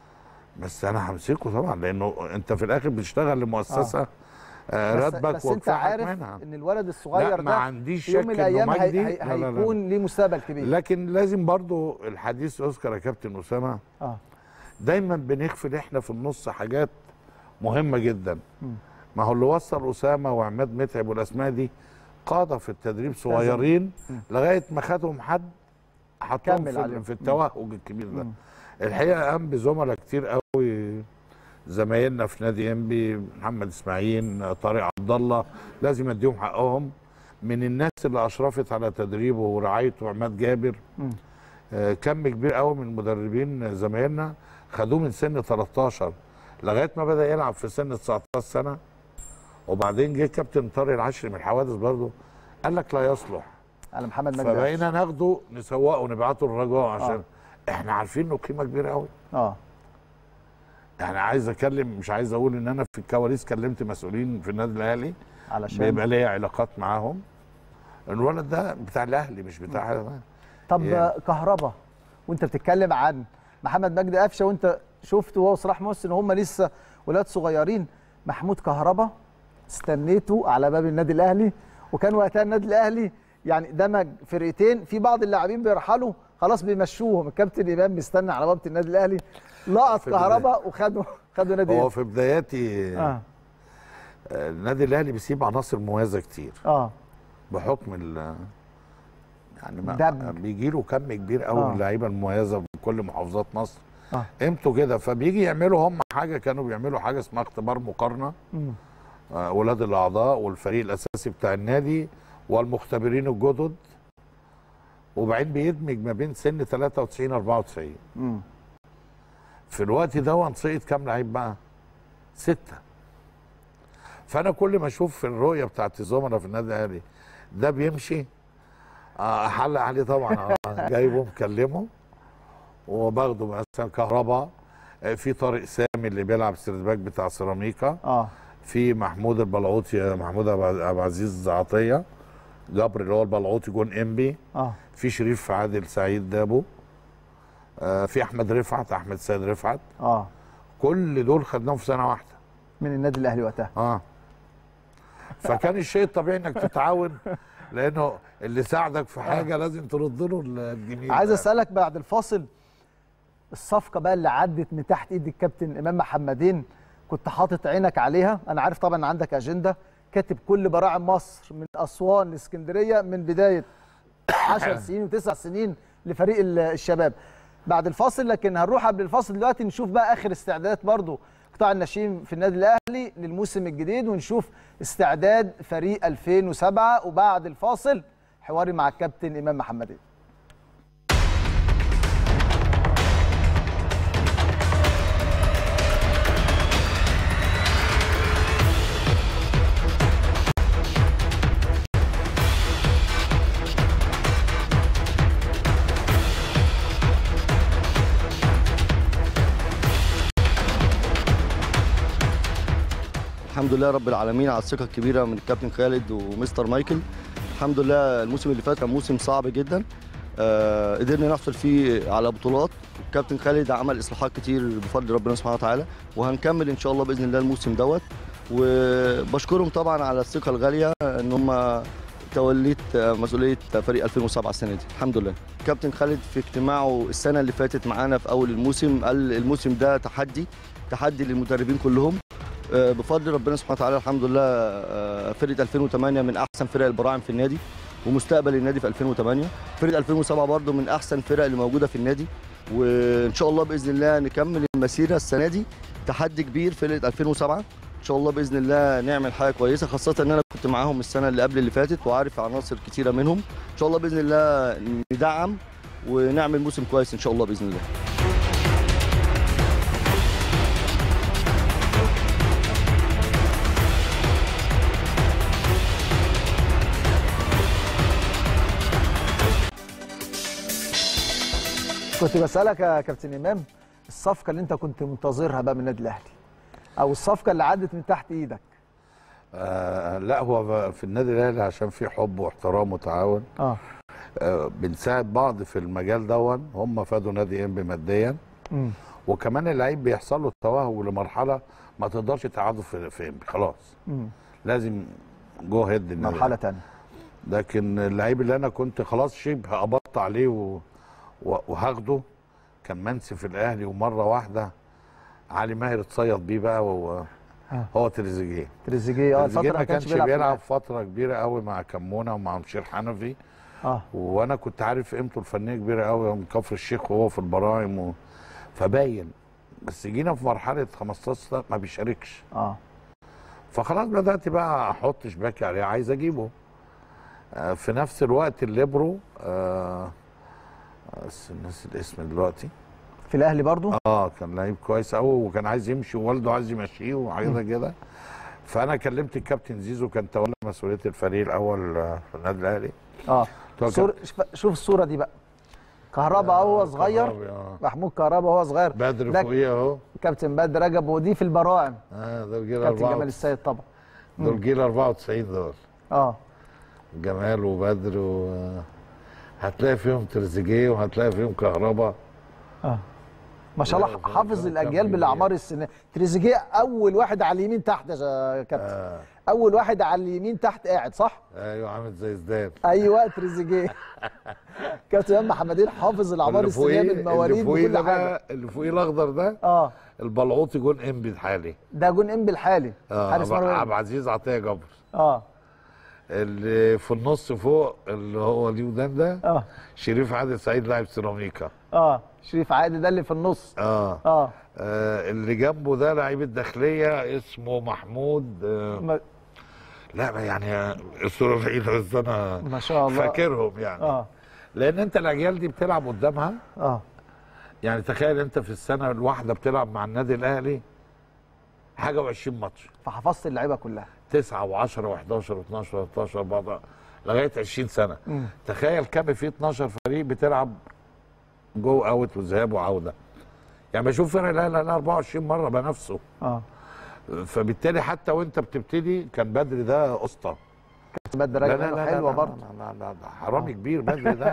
بس انا همسكه طبعا لانه انت في الاخر بتشتغل لمؤسسه آه بس, راتبك بس انت وكفاحك عارف منها ان الولد الصغير لا ده ما عنديش في يوم شك من انه الايام هي... مجدي هي... لا لا لا. هيكون ليه مستقبل كبير لكن لازم برضو الحديث يذكر يا كابتن اسامه اه دايما بنغفل احنا في النص حاجات مهمه جدا مم. ما هو اللي وصل اسامه وعماد متعب والاسماء دي قاده في التدريب صغيرين مم. لغايه ما خدهم حد حطهم كمل في, عليهم. في التوهج الكبير ده مم. الحقيقه قام بزملاء كتير قوي زمايلنا في نادي انبي محمد اسماعيل طارق عبد الله لازم اديهم حقهم من الناس اللي اشرفت على تدريبه ورعايته عماد جابر مم. آه، كم كبير قوي من المدربين زمايلنا خدوه من سن 13 لغايه ما بدا يلعب في سن 19 سنه وبعدين جه كابتن طارق العشري من الحوادث برضه قال لك لا يصلح على محمد مجدي فبقينا ناخده نسوقه ونبعته الرجاء عشان احنا عارفين انه قيمه كبيره قوي اه يعني عايز اتكلم مش عايز اقول ان انا في الكواليس كلمت مسؤولين في النادي الاهلي علشان بيبقى ليا علاقات معاهم الولد ده بتاع الاهلي مش بتاع حاجه طب يعني. كهربا وانت بتتكلم عن محمد مجدي قفشه وانت شفته هو وصلاح محسن وهم لسه ولاد صغيرين محمود كهربا استنيته على باب النادي الاهلي وكان وقتها النادي الاهلي يعني دمج فرقتين في بعض اللاعبين بيرحلوا خلاص بيمشوهم الكابتن امام مستني على بابه النادي الاهلي لقط في كهربا وخدوا خدوا نادي هو الأهلي. في بداياتي اه آه، النادي الاهلي بيسيب عناصر مميزه كتير اه بحكم ال يعني ما دمج. بيجي له كم كبير قوي آه. من اللعيبه المميزه في كل محافظات مصر اه قيمته كده فبيجي يعملوا هم حاجه كانوا بيعملوا حاجه اسمها اختبار مقارنه مم. آه، ولاد الاعضاء والفريق الاساسي بتاع النادي والمختبرين الجدد وبعدين بيدمج ما بين سن 93 94 مم. في الوقت ده نسقط كام لعيب بقى؟ ستة فأنا كل ما أشوف في الرؤية بتاعت الزملاء في النادي الأهلي ده بيمشي آه، أحلق عليه طبعا آه، جايبه مكلمه وباخده مثلا كهرباء آه، في طارق سامي اللي بيلعب سيرتباك بتاع سيراميكا اه في محمود البلعوطي محمود أبو عبد العزيز عطية جبر اللي هو البلعوطي جون انبي اه في شريف عادل سعيد دابو آه في احمد رفعت احمد سيد رفعت اه كل دول خدناهم في سنه واحده من النادي الاهلي وقتها اه فكان الشيء الطبيعي انك تتعاون لانه اللي ساعدك في حاجه لازم ترد له الجميل عايز اسالك بعد الفاصل الصفقه بقى اللي عدت من تحت ايد الكابتن امام محمدين كنت حاطط عينك عليها انا عارف طبعا عندك اجنده كاتب كل براعم مصر من اسوان لاسكندريه من بدايه 10 سنين وتسع سنين لفريق ال- الشباب بعد الفاصل لكن هنروح قبل الفاصل دلوقتي نشوف بقى اخر استعدادات برضو قطاع الناشئين في النادي الاهلي للموسم الجديد ونشوف استعداد فريق 2007 وبعد الفاصل حواري مع الكابتن امام محمدين الحمد لله رب العالمين على الثقه الكبيره من الكابتن خالد ومستر مايكل الحمد لله الموسم اللي فات كان موسم صعب جدا آه قدرنا نحصل فيه على بطولات الكابتن خالد عمل اصلاحات كتير بفضل ربنا سبحانه وتعالى وهنكمل ان شاء الله باذن الله الموسم دوت وبشكرهم طبعا على الثقه الغاليه ان هم توليت آه، مسؤوليه فريق 2007 السنه دي الحمد لله كابتن خالد في اجتماعه السنه اللي فاتت معانا في اول الموسم قال الموسم ده تحدي تحدي للمدربين كلهم آه، بفضل ربنا سبحانه وتعالى الحمد لله آه، فرقه 2008 من احسن فرق البراعم في النادي ومستقبل النادي في 2008 فرقه 2007 برضو من احسن الفرق اللي موجوده في النادي وان شاء الله باذن الله نكمل المسيره السنه دي تحدي كبير فرقه 2007 ان شاء الله باذن الله نعمل حاجه كويسه خاصه ان انا كنت معاهم السنه اللي قبل اللي فاتت وعارف عناصر كتيره منهم ان شاء الله باذن الله ندعم ونعمل موسم كويس ان شاء الله باذن الله كنت بسالك يا كابتن امام الصفقه اللي انت كنت منتظرها بقى من النادي الاهلي او الصفقه اللي عدت من تحت ايدك آه لا هو في النادي الاهلي عشان في حب واحترام وتعاون اه آه بنساعد بعض في المجال دون هم فادوا نادي انبي ماديا امم وكمان اللعيب بيحصل له توهج لمرحله ما تقدرش تقعده في في انبي خلاص امم لازم جو هيد النادي مرحله ثانيه لكن اللعيب اللي انا كنت خلاص شبه قبضت عليه و... و... وهاخده كان منسي في الاهلي ومره واحده علي ماهر اتصيد بيه بقى وهو آه. هو تريزيجيه تريزيجيه اه تريزيجيه الفتره ما كانش بيلعب, في الأهلي. فتره كبيره قوي مع كمونه ومع مشير حنفي اه وانا كنت عارف قيمته الفنيه كبيره قوي من كفر الشيخ وهو في البراعم و... فباين بس جينا في مرحله 15 سنه ما بيشاركش اه فخلاص بدات بقى احط شباكي عليه عايز اجيبه آه، في نفس الوقت الليبرو آه بس الناس الاسم دلوقتي في الاهلي برضو اه كان لعيب كويس قوي وكان عايز يمشي ووالده عايز يمشيه وحاجه كده فانا كلمت الكابتن زيزو كان تولى مسؤوليه الفريق الاول آه، في النادي الاهلي اه له صور... شوف- شوف الصوره دي بقى كهربا هو صغير كهربي، آه. محمود كهربا وهو صغير بدر ده فوقيه اهو كابتن بدر رجب ودي في البراعم اه دول جيل كابتن جمال 94 السيد طبعا دول جيل 94 دول اه جمال وبدر و هتلاقي فيهم تريزيجيه وهتلاقي فيهم كهربا اه ما شاء الله لا، ده- حافظ ده الاجيال كان بالاعمار السنيه تريزيجيه اول واحد على اليمين تحت يا كابتن آه. اول واحد على اليمين تحت قاعد صح ايوه عامل زي زدان ايوه تريزيجيه كابتن امام محمدين حافظ الاعمار اللي السنيه فوقيه- بالمواليد اللي فوقيه وكل ده حاجه بقى اللي فوقيه الاخضر ده اه البلعوطي جون انبي الحالي ده جون انبي الحالي اه حارس عبد مرمى عبد العزيز عطيه جبر اه اللي في النص فوق اللي هو اليودان ده اه شريف عادل سعيد لاعب سيراميكا اه شريف عادل ده اللي في النص اه, اه آه اللي جنبه ده لعيب الداخليه اسمه محمود آه ما, لا ما يعني آه، الصوره بعيده بس انا ما شاء الله فاكرهم يعني اه لان انت الاجيال دي بتلعب قدامها اه يعني تخيل انت في السنه الواحده بتلعب مع النادي الاهلي حاجه و20 ماتش فحفظت اللعيبه كلها 9 و10 و11 و12 و13 بعض لغايه 20 سنه مم. تخيل كام في 12 فريق بتلعب جو اوت وذهاب وعوده يعني بشوف فرق الاهلي انا 24 مره بنفسه اه فبالتالي حتى وانت بتبتدي كان بدري ده اسطى كابتن بدر لا رجب لا لا حلوه لا برضه لا لا لا لا حرامي كبير بدري ده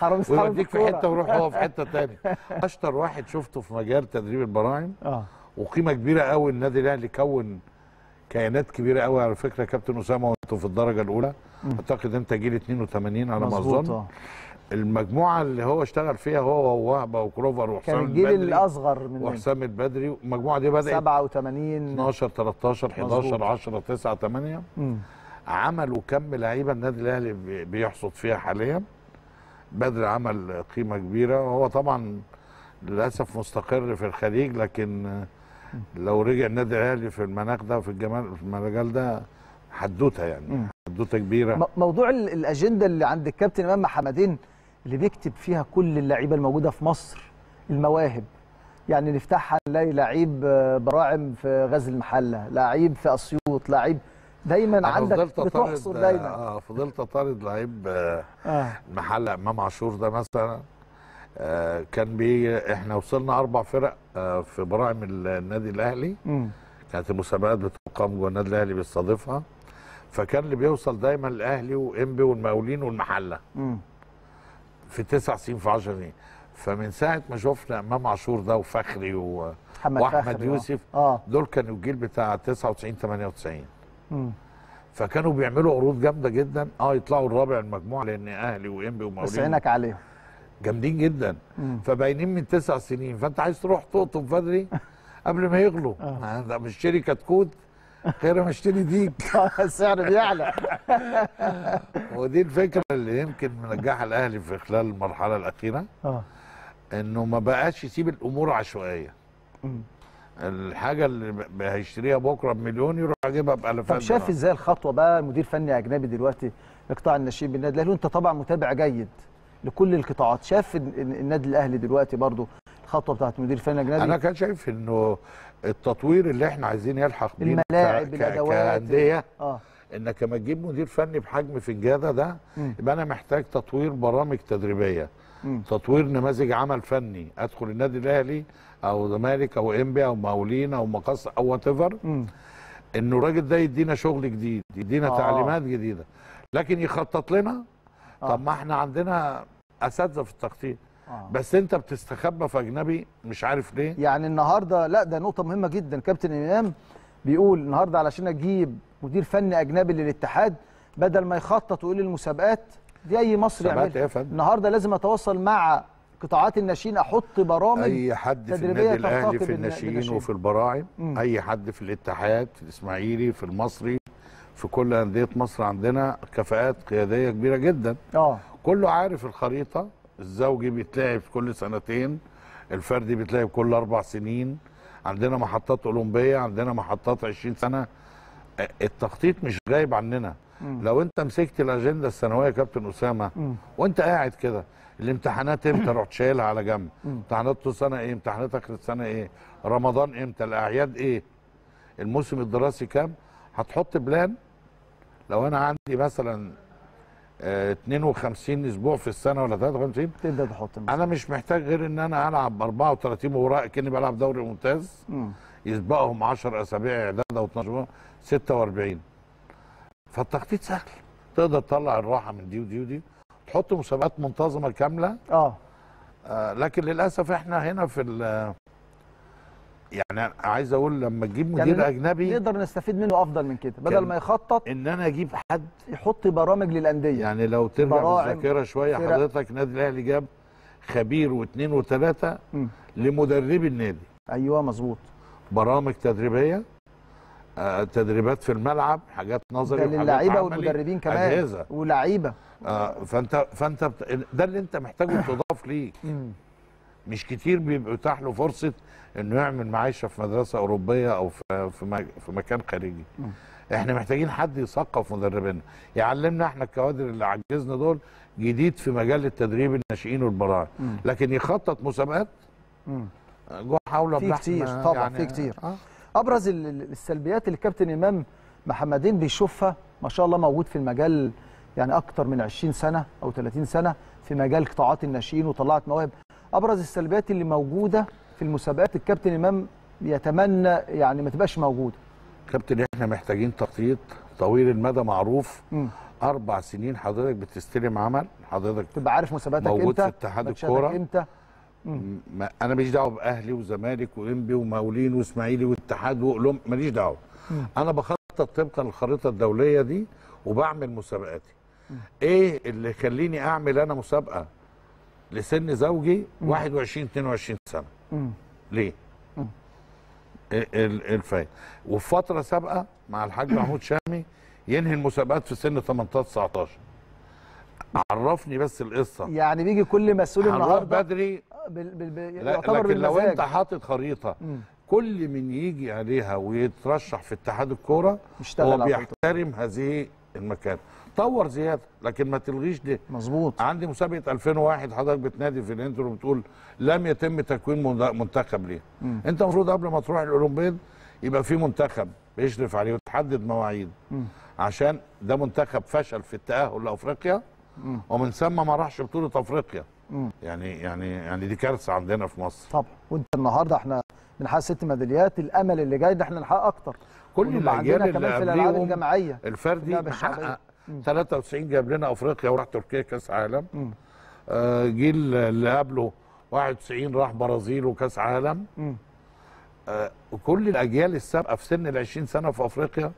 حرام حرام ويوديك في الكورة. حته ويروح هو في حته تاني اشطر واحد شفته في مجال تدريب البراعم اه وقيمه كبيره قوي النادي الاهلي كون كيانات كبيره قوي على فكره كابتن اسامه وانتوا في الدرجه الاولى اعتقد انت جيل 82 على ما مظبوط اظن اه المجموعه اللي هو اشتغل فيها هو ووهبه وكروفر كان وحسام الجيل البدري الاصغر من وحسام البدري المجموعه دي بدات 87 12 13 مظبوط. 11 10 9 8 مم. عملوا كم لعيبه النادي الاهلي بي- بيحصد فيها حاليا بدر عمل قيمه كبيره وهو طبعا للاسف مستقر في الخليج لكن لو رجع النادي الاهلي في المناخ ده في الجمال في المجال ده حدوته يعني مم. حدوته كبيره م- موضوع ال- الاجنده اللي عند الكابتن امام محمدين اللي بيكتب فيها كل اللعيبه الموجوده في مصر المواهب يعني نفتحها نلاقي لعيب آه، براعم في غزل المحله لعيب في اسيوط لعيب دايما انا عندك فضلت بتحصر اطارد دايما اه فضلت اطارد لعيب آه اه محل امام عاشور ده مثلا آه كان بي احنا وصلنا اربع فرق آه في براعم ال- النادي الاهلي مم. كانت المسابقات بتقام جوه النادي الاهلي بيستضيفها فكان اللي بيوصل دايما الاهلي وانبي والمقاولين والمحله مم. في تسع سنين في 10 سنين فمن ساعه ما شفنا امام عاشور ده وفخري و... محمد واحمد فخري، آه. يوسف اه دول كانوا الجيل بتاع 99 98 مم. فكانوا بيعملوا عروض جامده جدا اه يطلعوا الرابع المجموعه لان اهلي وانبي بس ومقاولين عينك عليهم جامدين جدا مم. فباينين من تسع سنين فانت عايز تروح تقطب بدري قبل ما يغلوا ما ده مشتري كتكوت غير ما اشتري ديك السعر بيعلى ودي الفكره اللي يمكن منجحها الاهلي في خلال المرحله الاخيره اه انه ما بقاش يسيب الامور عشوائيه مم. الحاجه اللي ب- هيشتريها بكره بمليون يروح يجيبها بالافات طب شايف دولار. ازاي الخطوه بقى مدير فني اجنبي دلوقتي لقطاع الناشئين بالنادي الاهلي وانت طبعا متابع جيد لكل القطاعات شاف إن- إن النادي الاهلي دلوقتي برضو الخطوه بتاعت مدير فني اجنبي انا كان شايف انه التطوير اللي احنا عايزين يلحق بيه الملاعب، ك- ك- الأدوات. كانديه اه انك لما تجيب مدير فني بحجم فنجاده ده مم. يبقى انا محتاج تطوير برامج تدريبيه مم. تطوير نماذج عمل فني ادخل النادي الاهلي او زمالك او انبي او مقاولين او مقص او وات ايفر مم. انه الراجل ده يدينا شغل جديد يدينا آه. آه. تعليمات جديده لكن يخطط لنا آه. طب ما احنا عندنا اساتذه في التخطيط آه. بس انت بتستخبى في اجنبي مش عارف ليه يعني النهارده لا ده نقطه مهمه جدا كابتن امام بيقول النهارده علشان اجيب مدير فني اجنبي للاتحاد بدل ما يخطط ويقول المسابقات دي اي مصري مسابقات يعملها إيه يا فندم؟ النهارده لازم اتواصل مع قطاعات الناشئين احط برامج اي حد في تدريبية النادي الاهلي ترتقي في بالن- الناشئين بالناشئين. وفي البراعم مم. اي حد في الاتحاد في الاسماعيلي في المصري في كل انديه مصر عندنا كفاءات قياديه كبيره جدا اه كله عارف الخريطه الزوجي بيتلعب كل سنتين الفردي بيتلعب كل اربع سنين عندنا محطات اولمبيه عندنا محطات 20 سنه آه، التخطيط مش غايب عننا مم. لو انت مسكت الاجنده السنويه يا كابتن اسامه مم. وانت قاعد كده الامتحانات امتى رحت شايلها على جنب مم. امتحانات طول السنه ايه امتحانات اخر السنه ايه رمضان امتى الاعياد ايه الموسم الدراسي كام هتحط بلان لو انا عندي مثلا آه 52 اسبوع في السنه ولا 53 تبدا تحط مثلا. انا مش محتاج غير ان انا العب 34 مباراه كاني بلعب دوري ممتاز مم. يسبقهم 10 اسابيع اعداد او 12 46 فالتخطيط سهل تقدر تطلع الراحه من دي ودي ودي تحط مسابقات منتظمه كامله اه آه لكن للاسف احنا هنا في ال- يعني عايز اقول لما تجيب يعني مدير ن- اجنبي نقدر نستفيد منه افضل من كده بدل كان- ما يخطط ان انا اجيب حد يحط برامج للانديه يعني لو ترجع براعم، بالذاكره شويه فرق. حضرتك النادي الاهلي جاب خبير واثنين وثلاثه مم. لمدربي النادي ايوه مظبوط برامج تدريبيه آه تدريبات في الملعب حاجات نظري ده وحاجات للعيبه عملي، والمدربين كمان اجهزه ولعيبه آه فانت فانت بت... ده اللي انت محتاجه تضاف ليك مم. مش كتير بيبقى يتاح له فرصه انه يعمل معايشه في مدرسه اوروبيه او في في, مك... في مكان خارجي مم. احنا محتاجين حد يثقف مدربنا يعلمنا احنا الكوادر اللي عجزنا دول جديد في مجال التدريب الناشئين والبراعم مم. لكن يخطط مسابقات مم. جوه حول في بلحم كتير، طبعا، في كتير. آه. ابرز ال- ال- السلبيات اللي الكابتن امام محمدين بيشوفها ما شاء الله موجود في المجال يعني اكتر من 20 سنه او 30 سنه في مجال قطاعات الناشئين وطلعت مواهب ابرز السلبيات اللي موجوده في المسابقات الكابتن امام يتمنى يعني ما تبقاش موجوده كابتن احنا محتاجين تخطيط طويل المدى معروف مم. اربع سنين حضرتك بتستلم عمل حضرتك تبقى عارف مسابقاتك موجود امتى في اتحاد ماتشاتك الكورة. امتى ما انا ماليش دعوه باهلي وزمالك وانبي ومقاولين واسماعيلي واتحاد واقلوم ماليش دعوه انا بخطط طبقا للخريطه الدوليه دي وبعمل مسابقاتي ايه اللي يخليني اعمل انا مسابقه لسن زوجي 21 22 سنه مم. ليه إيه ال- الفايده وفي فتره سابقه مع الحاج محمود شامي ينهي المسابقات في سن 18 19 عرفني بس القصه يعني بيجي كل مسؤول هنروح النهارده بدري بال... بال... بال... لا يعتبر لكن لو بالمزاج انت حاطط خريطه مم. كل من يجي عليها ويترشح في اتحاد الكوره يشتغل هو على الخريطة. بيحترم هذه المكان طور زياده لكن ما تلغيش دي مظبوط عندي مسابقه 2001 حضرتك بتنادي في الانترو وبتقول لم يتم تكوين من- منتخب ليه مم. انت المفروض قبل ما تروح الاولمبياد يبقى في منتخب بيشرف عليه وتحدد مواعيد مم. عشان ده منتخب فشل في التاهل لافريقيا مم. ومن ثم ما راحش بطوله افريقيا مم. يعني يعني يعني دي كارثه عندنا في مصر طبعا وانت النهارده احنا بنحقق ست ميداليات الامل اللي جاي ده احنا نحقق اكتر كل ونبقى الاجيال عندنا اللي كمان في الالعاب قبليهم الجماعيه الفردي اللعبة الشعبية. محقق 93 جاب لنا افريقيا وراح تركيا كاس عالم مم. آه، جيل اللي قبله 91 راح برازيل وكاس عالم مم. آه، وكل الاجيال السابقه في سن ال 20 سنه في افريقيا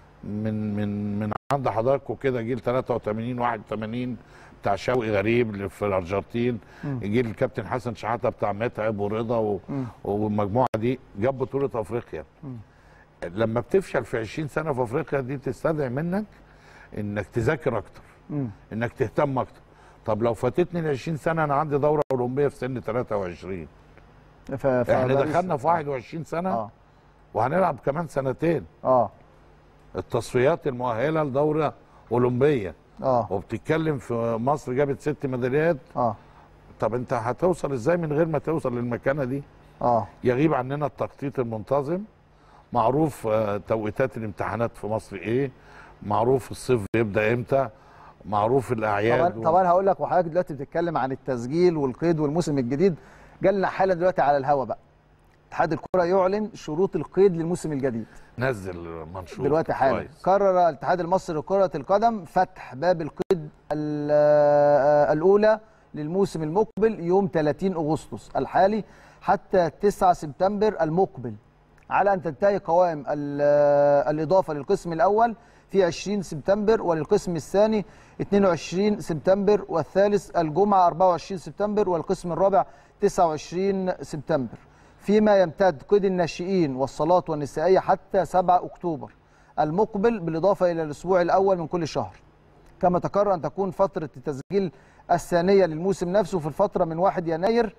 من من من عند حضراتكم كده جيل 83 81 بتاع شوقي غريب اللي في الارجنتين مم. جيل الكابتن حسن شحاته بتاع متعب ورضا و- مم. والمجموعه دي جاب بطوله افريقيا مم. لما بتفشل في 20 سنه في افريقيا دي تستدعي منك انك تذاكر اكتر مم. انك تهتم اكتر طب لو فاتتني ال 20 سنه انا عندي دوره اولمبيه في سن 23 ف... احنا فباريس- دخلنا في 21 سنه اه وهنلعب كمان سنتين اه التصفيات المؤهله لدوره اولمبيه اه وبتتكلم في مصر جابت ست ميداليات اه طب انت هتوصل ازاي من غير ما توصل للمكانه دي اه يغيب عننا التخطيط المنتظم معروف آه، توقيتات الامتحانات في مصر ايه معروف الصيف بيبدا امتى معروف الاعياد طبعا طبعا هقول لك وحضرتك دلوقتي بتتكلم عن التسجيل والقيد والموسم الجديد جالنا حاله دلوقتي على الهوا بقى اتحاد الكره يعلن شروط القيد للموسم الجديد نزل منشور دلوقتي حالا كويس. قرر الاتحاد المصري لكره القدم فتح باب القيد ال- آه، الاولى للموسم المقبل يوم 30 اغسطس الحالي حتى 9 سبتمبر المقبل على ان تنتهي قوائم ال- آه، الاضافه للقسم الاول في 20 سبتمبر وللقسم الثاني 22 سبتمبر والثالث الجمعه 24 سبتمبر والقسم الرابع 29 سبتمبر فيما يمتد قيد الناشئين والصالات والنسائيه حتى 7 اكتوبر المقبل بالاضافه الى الاسبوع الاول من كل شهر كما تقرر ان تكون فتره التسجيل الثانيه للموسم نفسه في الفتره من 1 يناير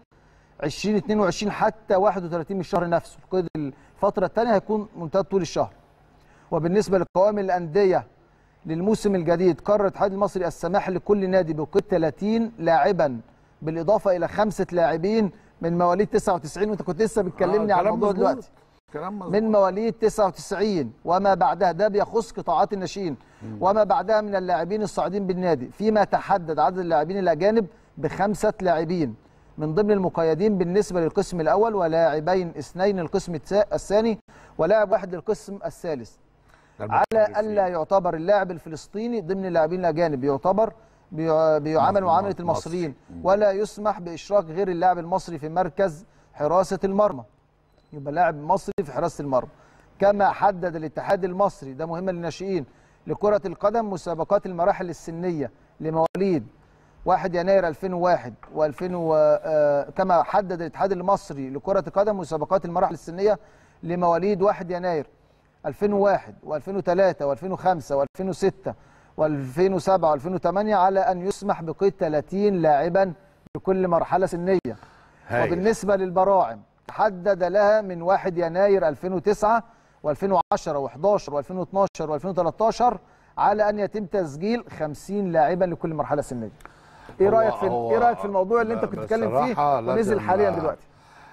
2022 حتى 31 من الشهر نفسه قيد الفتره الثانيه هيكون ممتد طول الشهر وبالنسبه لقوائم الانديه للموسم الجديد قرر الاتحاد المصري السماح لكل نادي بقيد 30 لاعبا بالاضافه الى خمسه لاعبين من مواليد 99 وانت كنت لسه بتكلمني آه، عن كلام الموضوع مظبوط. دلوقتي كلام مظبوط. من مواليد 99 وما بعدها ده بيخص قطاعات الناشئين وما بعدها من اللاعبين الصاعدين بالنادي فيما تحدد عدد اللاعبين الاجانب بخمسه لاعبين من ضمن المقيدين بالنسبه للقسم الاول ولاعبين اثنين للقسم التا- الثاني ولاعب واحد للقسم الثالث على الا يعتبر اللاعب الفلسطيني ضمن اللاعبين الاجانب يعتبر بيع- بيعامل مصري. معامله المصريين ولا يسمح باشراك غير اللاعب المصري في مركز حراسه المرمى يبقى لاعب مصري في حراسه المرمى كما حدد الاتحاد المصري ده مهم للناشئين لكره القدم مسابقات المراحل السنيه لمواليد 1 يناير 2001 و2000 آه، كما حدد الاتحاد المصري لكره القدم مسابقات المراحل السنيه لمواليد 1 يناير 2001 و2003 و2005 و2006 و2007 و2008 على ان يسمح بقيد 30 لاعبا لكل مرحله سنيه هايل. وبالنسبه للبراعم تحدد لها من 1 يناير 2009 و2010 و11 و2012 و2013 على ان يتم تسجيل 50 لاعبا لكل مرحله سنيه. ايه هو- رايك في هو- ايه رايك في الموضوع اللي انت لا، كنت بتتكلم فيه بصراحة ونزل لازم- حاليا دلوقتي؟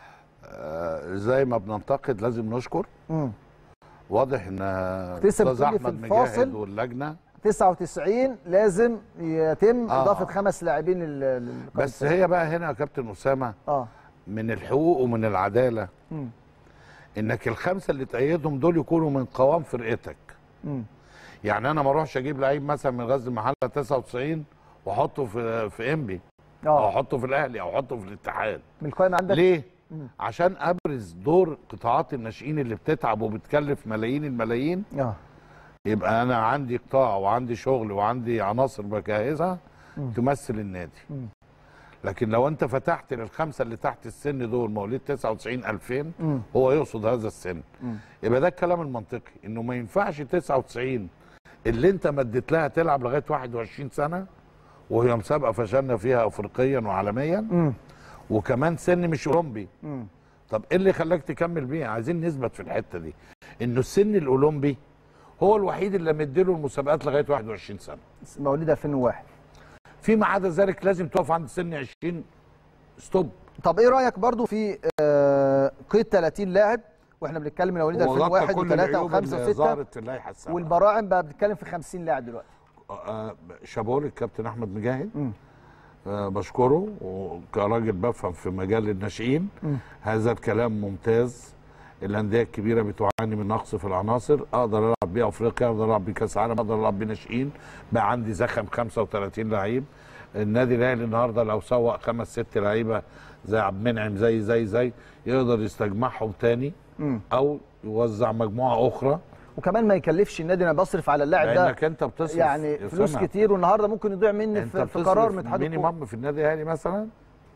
آه، زي ما بننتقد لازم نشكر امم واضح ان لسه استاذ بتقولي في احمد الفاصل مجاهد واللجنه 99 لازم يتم آه. اضافه خمس لاعبين لل لل- بس هي بقى هنا يا كابتن اسامه اه من الحقوق ومن العداله امم انك الخمسه اللي تأيدهم دول يكونوا من قوام فرقتك امم يعني انا ما اروحش اجيب لعيب مثلا من غزل المحله 99 واحطه في في انبي او اه احطه في الاهلي او احطه في الاتحاد من القائمه عندك ليه عشان ابرز دور قطاعات الناشئين اللي بتتعب وبتكلف ملايين الملايين اه يبقى انا عندي قطاع وعندي شغل وعندي عناصر بجهزها تمثل النادي مم. لكن لو انت فتحت للخمسه اللي تحت السن دول مواليد 99 2000 مم. هو يقصد هذا السن مم. يبقى ده الكلام المنطقي انه ما ينفعش 99 اللي انت مديت لها تلعب لغايه 21 سنه وهي مسابقه فشلنا فيها افريقيا وعالميا مم. وكمان سن مش اولمبي مم. طب ايه اللي خلاك تكمل بيه عايزين نثبت في الحته دي انه السن الاولمبي هو الوحيد اللي مديله المسابقات لغايه 21 سنه مواليد 2001 فيما عدا ذلك لازم تقف عند سن 20 ستوب طب ايه رايك برضو في آه، قيد 30 لاعب واحنا بنتكلم من مواليد 2001 و3 و5 و6 ظهرت في اللائحه السابقه والبراعم بقى بنتكلم في 50 لاعب دلوقتي آه، شابوه للكابتن احمد مجاهد مم. آه، بشكره وكراجل بفهم في مجال الناشئين مم. هذا الكلام ممتاز الانديه الكبيره بتعاني من نقص في العناصر اقدر العب بيه افريقيا اقدر العب بيه كاس عالم اقدر العب بيه ناشئين بقى عندي زخم 35 لعيب النادي الاهلي النهارده لو سوق خمس ست لعيبه زي عبد المنعم زي زي زي يقدر يستجمعهم تاني مم. او يوزع مجموعه اخرى وكمان ما يكلفش النادي انا بصرف على اللاعب ده لانك انت بتصرف يعني يا فلوس سامع. كتير والنهارده ممكن يضيع مني انت في, في قرار من بتصرف اتحاد الكوره مينيمم في النادي الاهلي مثلا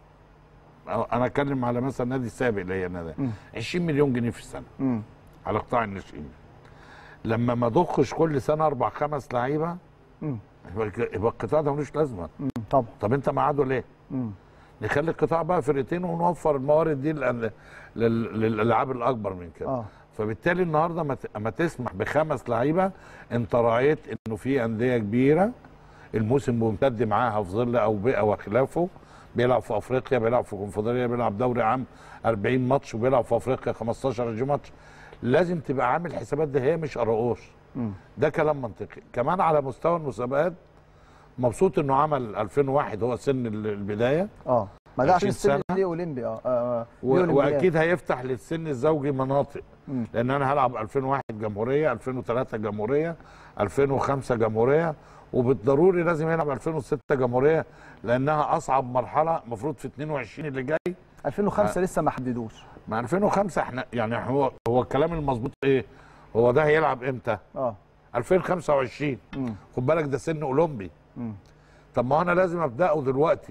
أو انا اتكلم على مثلا النادي السابق اللي هي النادي مم. 20 مليون جنيه في السنه مم. على قطاع الناشئين لما ما ضخش كل سنه اربع خمس لعيبه مم. يبقى يبقى القطاع ده ملوش لازمه مم. طبعا طب انت معاده ليه؟ مم. نخلي القطاع بقى فرقتين ونوفر الموارد دي لل- لل- للالعاب الاكبر من كده اه فبالتالي النهارده ما ت- ما تسمح بخمس لعيبه انت راعيت انه في انديه كبيره الموسم ممتد معاها في ظل اوبئه وخلافه بيلعب في افريقيا بيلعب في كونفدراليه بيلعب دوري عام 40 ماتش وبيلعب في افريقيا 15 20 ماتش لازم تبقى عامل حسابات ده هي مش قراقوش مم. ده كلام منطقي كمان على مستوى المسابقات مبسوط انه عمل 2001 هو سن ال- البدايه اه ما ده عشان 20 السن سنة. ليه اولمبي اه, آه. و- ليه أولمبياد. واكيد هيفتح للسن الزوجي مناطق مم. لان انا هلعب 2001 جمهوريه 2003 جمهوريه 2005 جمهوريه وبالضروري لازم يلعب 2006 جمهوريه لانها اصعب مرحله المفروض في 22 اللي جاي 2005 لسه ما حددوش مع 2005 احنا يعني هو هو الكلام المظبوط ايه؟ هو ده هيلعب امتى؟ اه 2025 مم. خد بالك ده سن اولمبي مم. طب ما انا لازم ابداه دلوقتي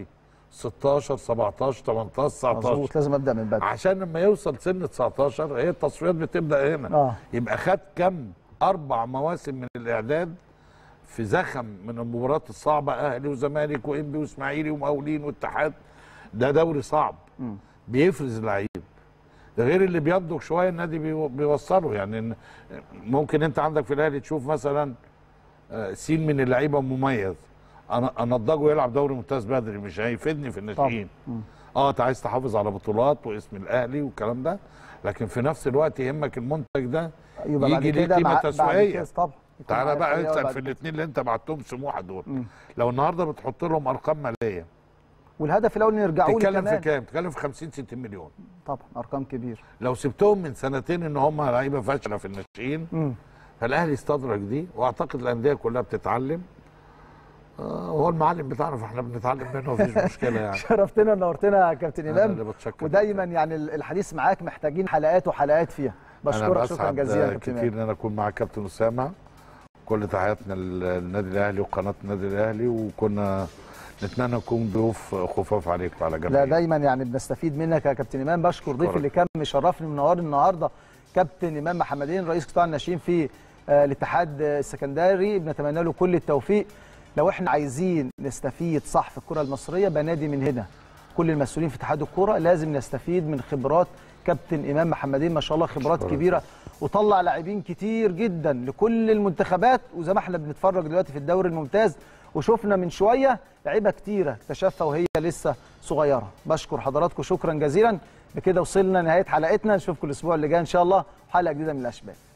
16 17 18 19 مظبوط لازم ابدا من بدري عشان لما يوصل سن 19 هي التصفيات بتبدا هنا اه يبقى خد كم اربع مواسم من الاعداد في زخم من المباريات الصعبه اهلي وزمالك وانبي واسماعيلي ومقاولين واتحاد ده دوري صعب مم. بيفرز لعيب ده غير اللي بينضج شويه النادي بيو- بيوصله يعني إن- ممكن انت عندك في الاهلي تشوف مثلا آه، سين من اللعيبه مميز انا انضجه يلعب دوري ممتاز بدري مش هيفيدني في الناشئين مم. اه انت عايز تحافظ على بطولات واسم الاهلي والكلام ده لكن في نفس الوقت يهمك المنتج ده يبقى بعد يجي ليه كده قيمة مع- بعد تسويقية. كده طبعا يكون تعالى عارف بقى إيه اسال بعد في كده. الاثنين اللي انت بعتهم سموحه دول مم. لو النهارده بتحط لهم ارقام ماليه والهدف الاول نرجعوا له تتكلم في كمان كام؟ تتكلم في 50 60 مليون طبعا ارقام كبيره لو سبتهم من سنتين ان هم لعيبه فاشله في الناشئين مم. فالاهلي استدرك دي واعتقد الانديه كلها بتتعلم آه هو المعلم بتاعنا فاحنا بنتعلم منه مفيش مشكله يعني شرفتنا ونورتنا يا كابتن أنا امام اللي بتشكر ودايما يعني الحديث معاك محتاجين حلقات وحلقات فيها انا بشكرك شكرا بسعد جزيلا يا كابتن كتير امام ان انا اكون مع كابتن اسامه كل تحياتنا للنادي الاهلي وقناه النادي الاهلي وكنا نتمنى نكون ضيوف خفاف عليك وعلى لا جميع دايما يعني بنستفيد منك يا كابتن امام بشكر ضيفي أشكرك. اللي كان مشرفني منور النهارده كابتن امام محمدين رئيس قطاع الناشئين في آه، الاتحاد آه، السكندري بنتمنى له كل التوفيق لو احنا عايزين نستفيد صح في الكره المصريه بنادي من هنا كل المسؤولين في اتحاد الكوره لازم نستفيد من خبرات كابتن امام محمدين ما شاء الله خبرات أشكرك. كبيره وطلع لاعبين كتير جدا لكل المنتخبات وزي ما احنا بنتفرج دلوقتي في الدوري الممتاز وشفنا من شويه لعيبه كتيره اكتشفها وهي لسه صغيره بشكر حضراتكم شكرا جزيلا بكده وصلنا نهايه حلقتنا نشوفكم الاسبوع اللي جاي ان شاء الله حلقه جديده من الاشبال